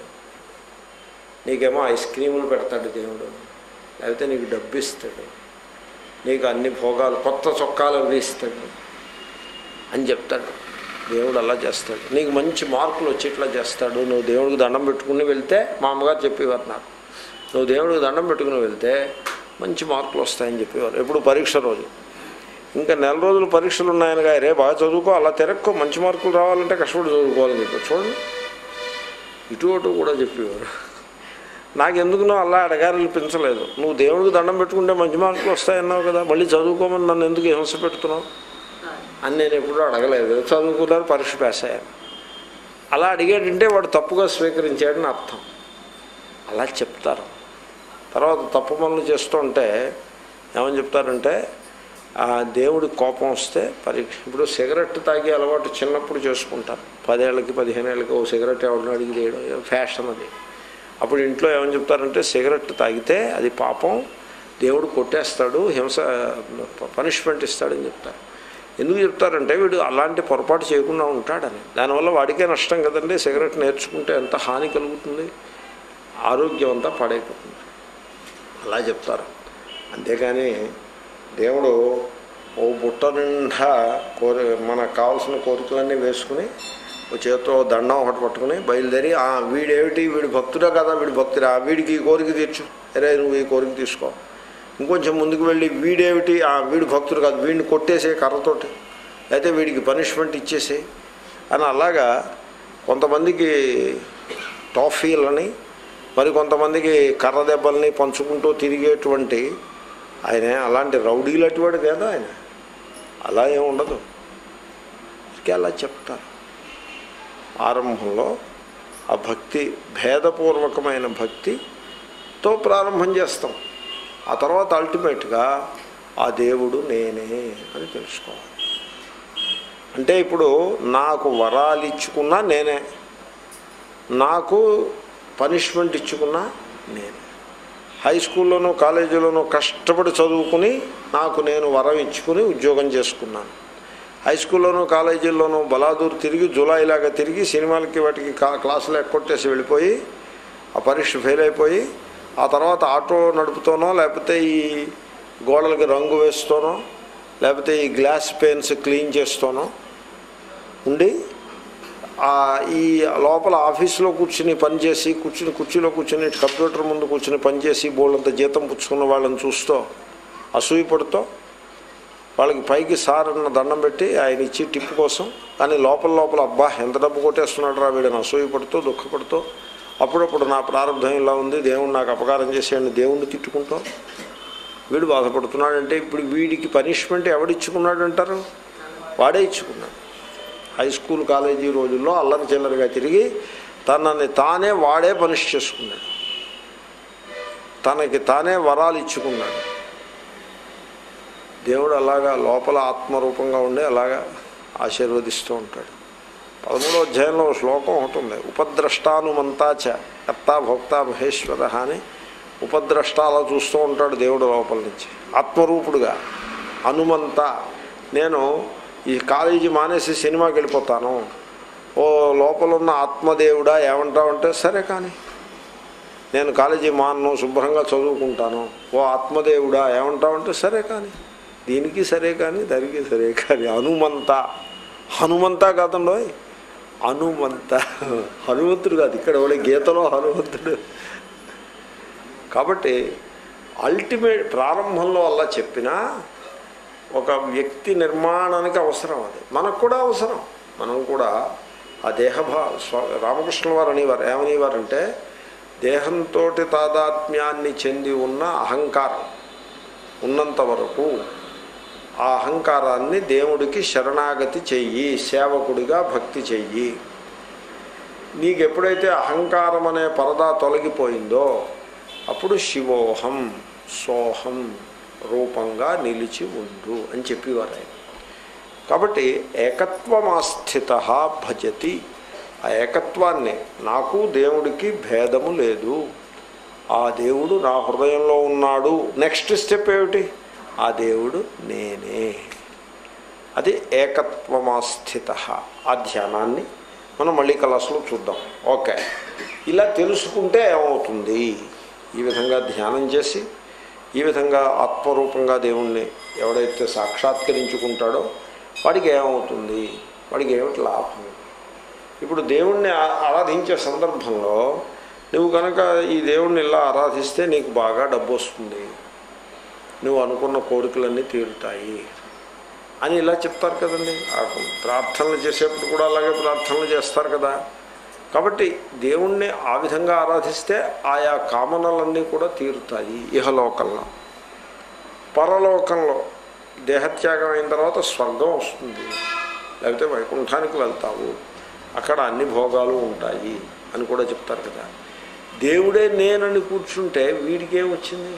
నీకేమో ఐస్ క్రీములు పెడతాడు దేవుడు లేకపోతే నీకు డబ్బు ఇస్తాడు నీకు అన్ని భోగాలు కొత్త చొక్కాలు అవి ఇస్తాడు అని చెప్తాడు దేవుడు అలా చేస్తాడు నీకు మంచి మార్కులు వచ్చేట్లా చేస్తాడు నువ్వు దేవుడికి దండం పెట్టుకుని వెళ్తే మా అమ్మగారు చెప్పేవారు నాకు నువ్వు దేవుడికి దండం పెట్టుకుని వెళ్తే మంచి మార్కులు వస్తాయని చెప్పేవారు ఎప్పుడు పరీక్ష రోజు ఇంకా నెల రోజులు పరీక్షలు ఉన్నాయనగా రే బాగా చదువుకో అలా తిరక్కో మంచి మార్కులు రావాలంటే కష్టపడి చదువుకోవాలని చెప్పి చూడండి ఇటు అటు కూడా చెప్పేవారు నాకెందుకునో అలా అడగాలనిపించలేదు నువ్వు దేవుడికి దండం పెట్టుకుంటే మంచి మార్కులు వస్తాయన్నావు కదా మళ్ళీ చదువుకోమని నన్ను ఎందుకు హింస పెడుతున్నావు అని నేను ఎప్పుడూ అడగలేదు చదువుకున్నారు పరీక్ష పాస్ అయ్యాను అలా అడిగాడంటే వాడు తప్పుగా స్వీకరించాడని అర్థం అలా చెప్తారు తర్వాత తప్పు పనులు చేస్తుంటే ఏమని చెప్తారంటే ఆ దేవుడి కోపం వస్తే పరీక్ష ఇప్పుడు సిగరెట్ తాగే అలవాటు చిన్నప్పుడు చేసుకుంటారు పదేళ్ళకి పదిహేను ఏళ్ళకి ఓ సిగరెట్ ఎవరిని అడిగి చేయడం ఫ్యాషన్ అది అప్పుడు ఇంట్లో ఏమని చెప్తారంటే సిగరెట్ తాగితే అది పాపం దేవుడు కొట్టేస్తాడు హింస పనిష్మెంట్ ఇస్తాడని చెప్తారు ఎందుకు చెప్తారంటే వీడు అలాంటి పొరపాటు చేయకుండా ఉంటాడని దానివల్ల వాడికే నష్టం కదండి సిగరెట్ నేర్చుకుంటే ఎంత హాని కలుగుతుంది ఆరోగ్యం అంతా పాడైపోతుంది అలా చెప్తారు అంతేకాని దేవుడు ఓ బుట్ట నిండా కోరి మనకు కావాల్సిన కోరికలన్నీ వేసుకుని ఓ చేతితో దండం ఒకటి పట్టుకుని బయలుదేరి "ఆ, వీడేమిటి వీడు భక్తుడా కదా వీడు భక్తుడా వీడికి ఈ కోరిక తీర్చు అరే నువ్వు ఈ కోరిక తీసుకో ఇంకొంచెం ముందుకు వెళ్ళి వీడేమిటి "ఆ, వీడు భక్తుడు కాదు వీడిని కొట్టేసే కర్రతోటి అయితే వీడికి పనిష్మెంట్ ఇచ్చేసే అని అలాగా కొంతమందికి టాఫీలని మరి కొంతమందికి కర్ర దెబ్బల్ని పంచుకుంటూ తిరిగేటువంటి ఆయన అలాంటి రౌడీలు అటువంటి కదా ఆయన అలా ఏమి ఉండదు అందుకే అలా చెప్తారు ఆరంభంలో ఆ భక్తి భేదపూర్వకమైన భక్తితో ప్రారంభం చేస్తాం ఆ తర్వాత అల్టిమేట్గా ఆ దేవుడు నేనే అని తెలుసుకోవాలి అంటే ఇప్పుడు నాకు వరాలు ఇచ్చుకున్నా నేనే నాకు పనిష్మెంట్ ఇచ్చుకున్నా నేనే హై స్కూల్లోనూ కాలేజీలోనూ కష్టపడి చదువుకుని నాకు నేను వరం ఇచ్చుకుని ఉద్యోగం చేసుకున్నాను హై స్కూల్లోనూ కాలేజీల్లోనూ బలాదూరు తిరిగి జూలైలాగా తిరిగి సినిమాలకి వాటికి కా- క్లాసులు ఎక్కొట్టేసి వెళ్ళిపోయి ఆ పరీక్ష ఫెయిల్ అయిపోయి ఆ తర్వాత ఆటో నడుపుతానో లేకపోతే ఈ గోడలకి రంగు వేస్తానో లేకపోతే ఈ గ్లాస్ పెయిన్స్ క్లీన్ చేస్తానో ఉండి ఆ ఈ లోపల ఆఫీసులో కూర్చుని పనిచేసి కూర్చుని కుర్చీలో కూర్చుని కంప్యూటర్ ముందు కూర్చుని పనిచేసి బోళ్ళంత జీతం పుచ్చుకున్న వాళ్ళని చూస్తూ అసూయపడుతూ వాళ్ళకి పైకి సార్ అన్న దండం పెట్టి ఆయన ఇచ్చి టిప్ కోసం కానీ లోపల లోపల అబ్బా ఎంత డబ్బు కొట్టేస్తున్నాడు రా వీడని అసూయపడుతూ దుఃఖపడుతూ అప్పుడప్పుడు నా ప్రారంభం ఇలా ఉంది దేవుడు నాకు అపకారం చేసేయండి దేవుణ్ణి తిట్టుకుంటూ వీడు బాధపడుతున్నాడంటే ఇప్పుడు వీడికి పనిష్మెంట్ ఎవడిచ్చుకున్నాడు అంటారు వాడే ఇచ్చుకున్నాడు హై స్కూల్ కాలేజీ రోజుల్లో అల్లరి చిల్లరిగా తిరిగి తనని తానే వాడే పనిష్ చేసుకున్నాడు తనకి తానే వరాలు ఇచ్చుకున్నాడు దేవుడు అలాగా లోపల ఆత్మరూపంగా ఉండి అలాగా ఆశీర్వదిస్తూ ఉంటాడు పదమూడో అధ్యాయంలో ఒక శ్లోకం ఒకటి ఉంది ఉపద్రష్టానుమంతాచ కర్త భోక్త మహేశ్వర అని ఉపద్రష్ట అలా చూస్తూ ఉంటాడు దేవుడు లోపల నుంచి ఆత్మరూపుడుగా హనుమంత నేను ఈ కాలేజీ మానేసి సినిమాకి వెళ్ళిపోతాను ఓ లోపల ఉన్న ఆత్మదేవుడా ఏమంటావంటే సరే కానీ నేను కాలేజీ మాను శుభ్రంగా చదువుకుంటాను ఓ ఆత్మదేవుడా ఏమంటావంటే సరే కానీ దీనికి సరే కానీ దానికి సరే కానీ హనుమంత హనుమంత కాదండోయ్ హనుమంత హనుమంతుడు కాదు ఇక్కడ కూడా గీతలో హనుమంతుడు కాబట్టి అల్టిమేట్ ప్రారంభంలో అలా చెప్పినా ఒక వ్యక్తి నిర్మాణానికి అవసరం అది మనకు కూడా అవసరం మనం కూడా ఆ దేహభా స్వ రామకృష్ణ వారు అనేవారు ఏమనేవారంటే దేహంతో తాదాత్మ్యాన్ని చెంది ఉన్న అహంకారం ఉన్నంత వరకు ఆ అహంకారాన్ని దేవుడికి శరణాగతి చెయ్యి సేవకుడిగా భక్తి చెయ్యి నీకు ఎప్పుడైతే అహంకారం అనే పరదా తొలగిపోయిందో అప్పుడు శివోహం సోహం రూపంగా నిలిచి ఉండు అని చెప్పేవారు ఆయన కాబట్టి ఏకత్వమాస్థిత భజతి ఆ ఏకత్వాన్ని నాకు దేవుడికి భేదము లేదు ఆ దేవుడు నా హృదయంలో ఉన్నాడు నెక్స్ట్ స్టెప్ ఏమిటి ఆ దేవుడు నేనే అది ఏకత్వమాస్థిత ఆ ధ్యానాన్ని మనం మళ్ళీ క్లాసులో చూద్దాం ఓకే ఇలా తెలుసుకుంటే ఏమవుతుంది ఈ విధంగా ధ్యానం చేసి ఈ విధంగా ఆత్మరూపంగా దేవుణ్ణి ఎవడైతే సాక్షాత్కరించుకుంటాడో వాడికి ఏమవుతుంది వాడికి ఏమిటి లాభం ఇప్పుడు దేవుణ్ణి ఆ- ఆరాధించే సందర్భంలో నువ్వు కనుక ఈ దేవుణ్ణి ఇలా ఆరాధిస్తే నీకు బాగా డబ్బు వస్తుంది నువ్వు అనుకున్న కోరికలన్నీ తీరుతాయి అని ఇలా చెప్తారు కదండి ఆ ప్రార్థనలు చేసేప్పుడు కూడా అలాగే ప్రార్థనలు చేస్తారు కదా కాబట్టి దేవుణ్ణి ఆ విధంగా ఆరాధిస్తే ఆయా కామనలన్నీ కూడా తీరుతాయి ఇహలోకంలో పరలోకంలో దేహత్యాగం అయిన తర్వాత స్వర్గం వస్తుంది లేకపోతే వైకుంఠానికి వెళ్తావు అక్కడ అన్ని భోగాలు ఉంటాయి అని కూడా చెప్తారు కదా దేవుడే నేనని కూర్చుంటే వీడికి ఏమొచ్చింది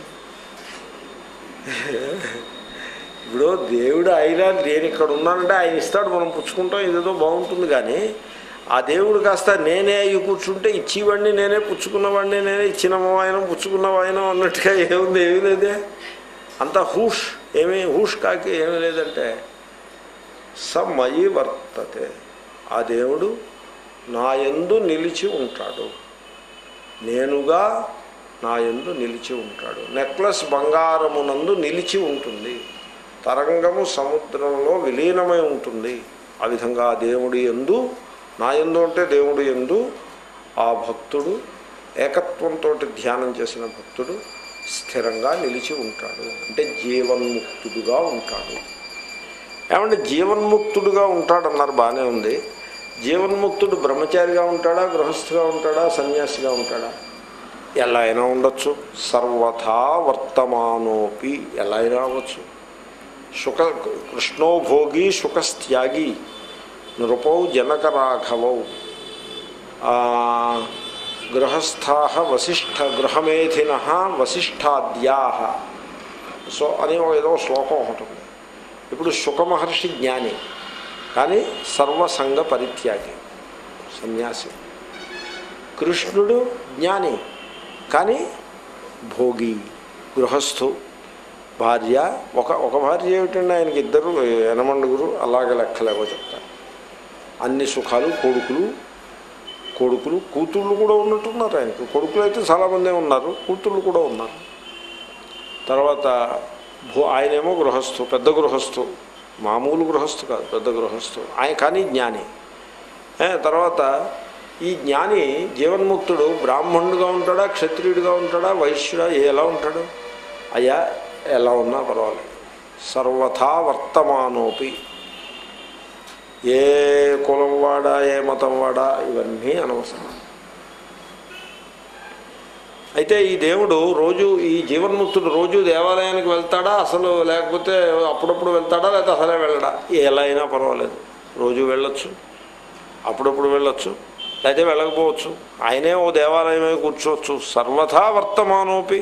ఇప్పుడు దేవుడు అయినా నేను ఇక్కడ ఉన్నానంటే ఆయన ఇస్తాడు మనం పుచ్చుకుంటాం ఇదేదో బాగుంటుంది కానీ ఆ దేవుడు కాస్త నేనే అయ్యి కూర్చుంటే ఇచ్చేవాడిని నేనే పుచ్చుకున్నవాడిని నేనే ఇచ్చిన వాయనం పుచ్చుకున్న వాయనం అన్నట్టుగా ఏముంది ఏమీ లేదే అంత హూష్ ఏమీ హూష్ కాకి ఏమీ లేదంటే సమయి వర్తతే ఆ దేవుడు నా యందు నిలిచి ఉంటాడు నేనుగా నా యందు నిలిచి ఉంటాడు నెక్లెస్ బంగారమునందు నిలిచి ఉంటుంది తరంగము సముద్రంలో విలీనమై ఉంటుంది ఆ విధంగా ఆ దేవుడి ఎందు నా ఎందు అంటే దేవుడి ఎందు ఆ భక్తుడు ఏకత్వంతో ధ్యానం చేసిన భక్తుడు స్థిరంగా నిలిచి ఉంటాడు అంటే జీవన్ముక్తుడుగా ఉంటాడు ఏమంటే జీవన్ముక్తుడుగా ఉంటాడన్నారు బాగానే ఉంది జీవన్ముక్తుడు బ్రహ్మచారిగా ఉంటాడా గృహస్థుగా ఉంటాడా సన్యాసిగా ఉంటాడా ఎలా అయినా ఉండొచ్చు సర్వథా వర్తమానోపి ఎలా అయినా అవ్వచ్చు సుఖ కృష్ణోభోగి సుఖస్త్యాగి నృపౌ జనక రాఘవౌ గృహస్థా వశిష్ఠ గృహమేధిన వశిష్ఠాద్యా సో అని ఒక ఏదో శ్లోకం ఒకటి ఉంది ఇప్పుడు శుకమహర్షి జ్ఞాని కానీ సర్వసంగ పరిత్యాగి సన్యాసి కృష్ణుడు జ్ఞాని కానీ భోగి గృహస్థు భార్య ఒక ఒక భార్య ఏమిటండి ఆయనకి ఇద్దరు ఎనమండుగురు అలాగే లెక్కలేవో చెప్తారు అన్ని సుఖాలు కొడుకులు కొడుకులు కూతుళ్ళు కూడా ఉన్నట్టున్నారు ఆయనకు కొడుకులు అయితే చాలామందే ఉన్నారు కూతుళ్ళు కూడా ఉన్నారు తర్వాత భూ ఆయనేమో గృహస్థు పెద్ద గృహస్థు మామూలు గృహస్థు కాదు పెద్ద గృహస్థు ఆయన కానీ జ్ఞాని ఏ, తర్వాత ఈ జ్ఞాని జీవన్ముక్తుడు బ్రాహ్మణుడుగా ఉంటాడా క్షత్రియుడిగా ఉంటాడా వైశ్యుడా ఎలా ఉంటాడు అయ్యా ఎలా ఉన్నా పర్వాలేదు సర్వథా వర్తమానోపి ఏ కులం వాడా ఏ మతం వాడా ఇవన్నీ అనవసరం అయితే ఈ దేవుడు రోజు ఈ జీవన్ముక్తుడు రోజు దేవాలయానికి వెళ్తాడా అసలు లేకపోతే అప్పుడప్పుడు వెళ్తాడా లేకపోతే అసలే వెళ్ళడా ఎలా అయినా పర్వాలేదు రోజు వెళ్ళొచ్చు అప్పుడప్పుడు వెళ్ళొచ్చు లేకపోతే వెళ్ళకపోవచ్చు ఆయనే ఓ దేవాలయమే కూర్చోవచ్చు సర్వథా వర్తమానోపి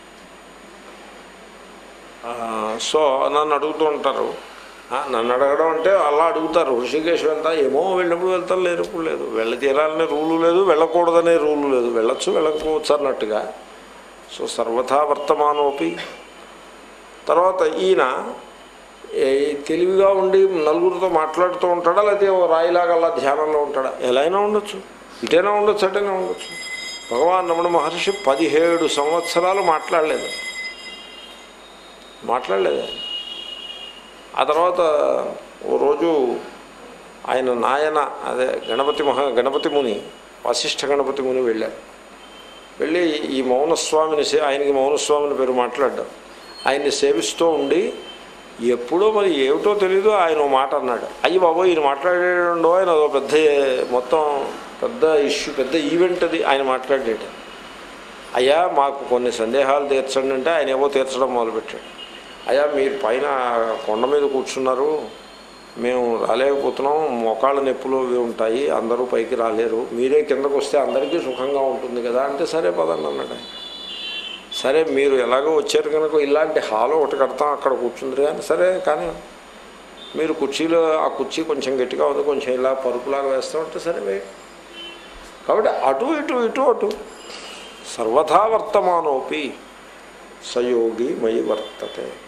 ఆ, సో నన్ను అడుగుతూ ఉంటారు ఆ, నన్ను అడగడం అంటే అలా అడుగుతారు ఋషికేశ్ వెళ్తా ఏమో వెళ్ళినప్పుడు వెళ్తాం లేనప్పుడు లేదు వెళ్ళ తీరాలనే రూలు లేదు వెళ్ళకూడదనే రూలు లేదు వెళ్ళొచ్చు వెళ్ళకపోవచ్చు అన్నట్టుగా సో సర్వథా వర్తమానోపి తర్వాత ఈయన ఏ, తెలివిగా ఉండి నలుగురితో మాట్లాడుతూ ఉంటాడా లేకపోతే ఓ రాయిలాగా అలా ధ్యానంలో ఉంటాడా ఎలా అయినా ఉండొచ్చు ఇటైనా ఉండొచ్చు అటైనా ఉండొచ్చు భగవాన్ రమణ మహర్షి పదిహేడు సంవత్సరాలు మాట్లాడలేదు మాట్లాడలేదు ఆయన. ఆ తర్వాత ఓ రోజు ఆయన నాయన అదే గణపతి మహా గణపతి ముని వశిష్ఠ గణపతి ముని వెళ్ళారు వెళ్ళి ఈ మౌనస్వామిని సే ఆయనకి మౌనస్వామిని పేరు మాట్లాడ్డాం ఆయన్ని సేవిస్తూ ఉండి ఎప్పుడో మరి ఏమిటో తెలీదు ఆయన ఓ మాట అన్నాడు అయ్యి బాబోయ్ ఈయన మాట్లాడేటో ఆయన అదో పెద్ద మొత్తం పెద్ద ఇష్యూ పెద్ద ఈవెంట్ అది ఆయన మాట్లాడేట అయ్యా మాకు కొన్ని సందేహాలు తీర్చండి అంటే ఆయన ఏవో తీర్చడం మొదలుపెట్టాడు అయ్యా మీరు పైన కొండ మీద కూర్చున్నారు మేము రాలేకపోతున్నాం మోకాళ్ళ నొప్పులు ఇవి ఉంటాయి అందరూ పైకి రాలేరు మీరే కిందకు వస్తే అందరికీ సుఖంగా ఉంటుంది కదా అంటే సరే పదండి అన్నాడు ఆయన. సరే మీరు ఎలాగో వచ్చారు కనుక ఇలాంటి హాల్ ఒకటి కడతాం అక్కడ కూర్చుంది కానీ సరే కానీ మీరు కుర్చీలో ఆ కుర్చీ కొంచెం గట్టిగా ఉంది కొంచెం ఇలా పరుపులాగా వేస్తామంటే సరే వే కాబట్టి అటు ఇటు ఇటు అటు సర్వథా వర్తమానోపి సయోగి మయి వర్తతే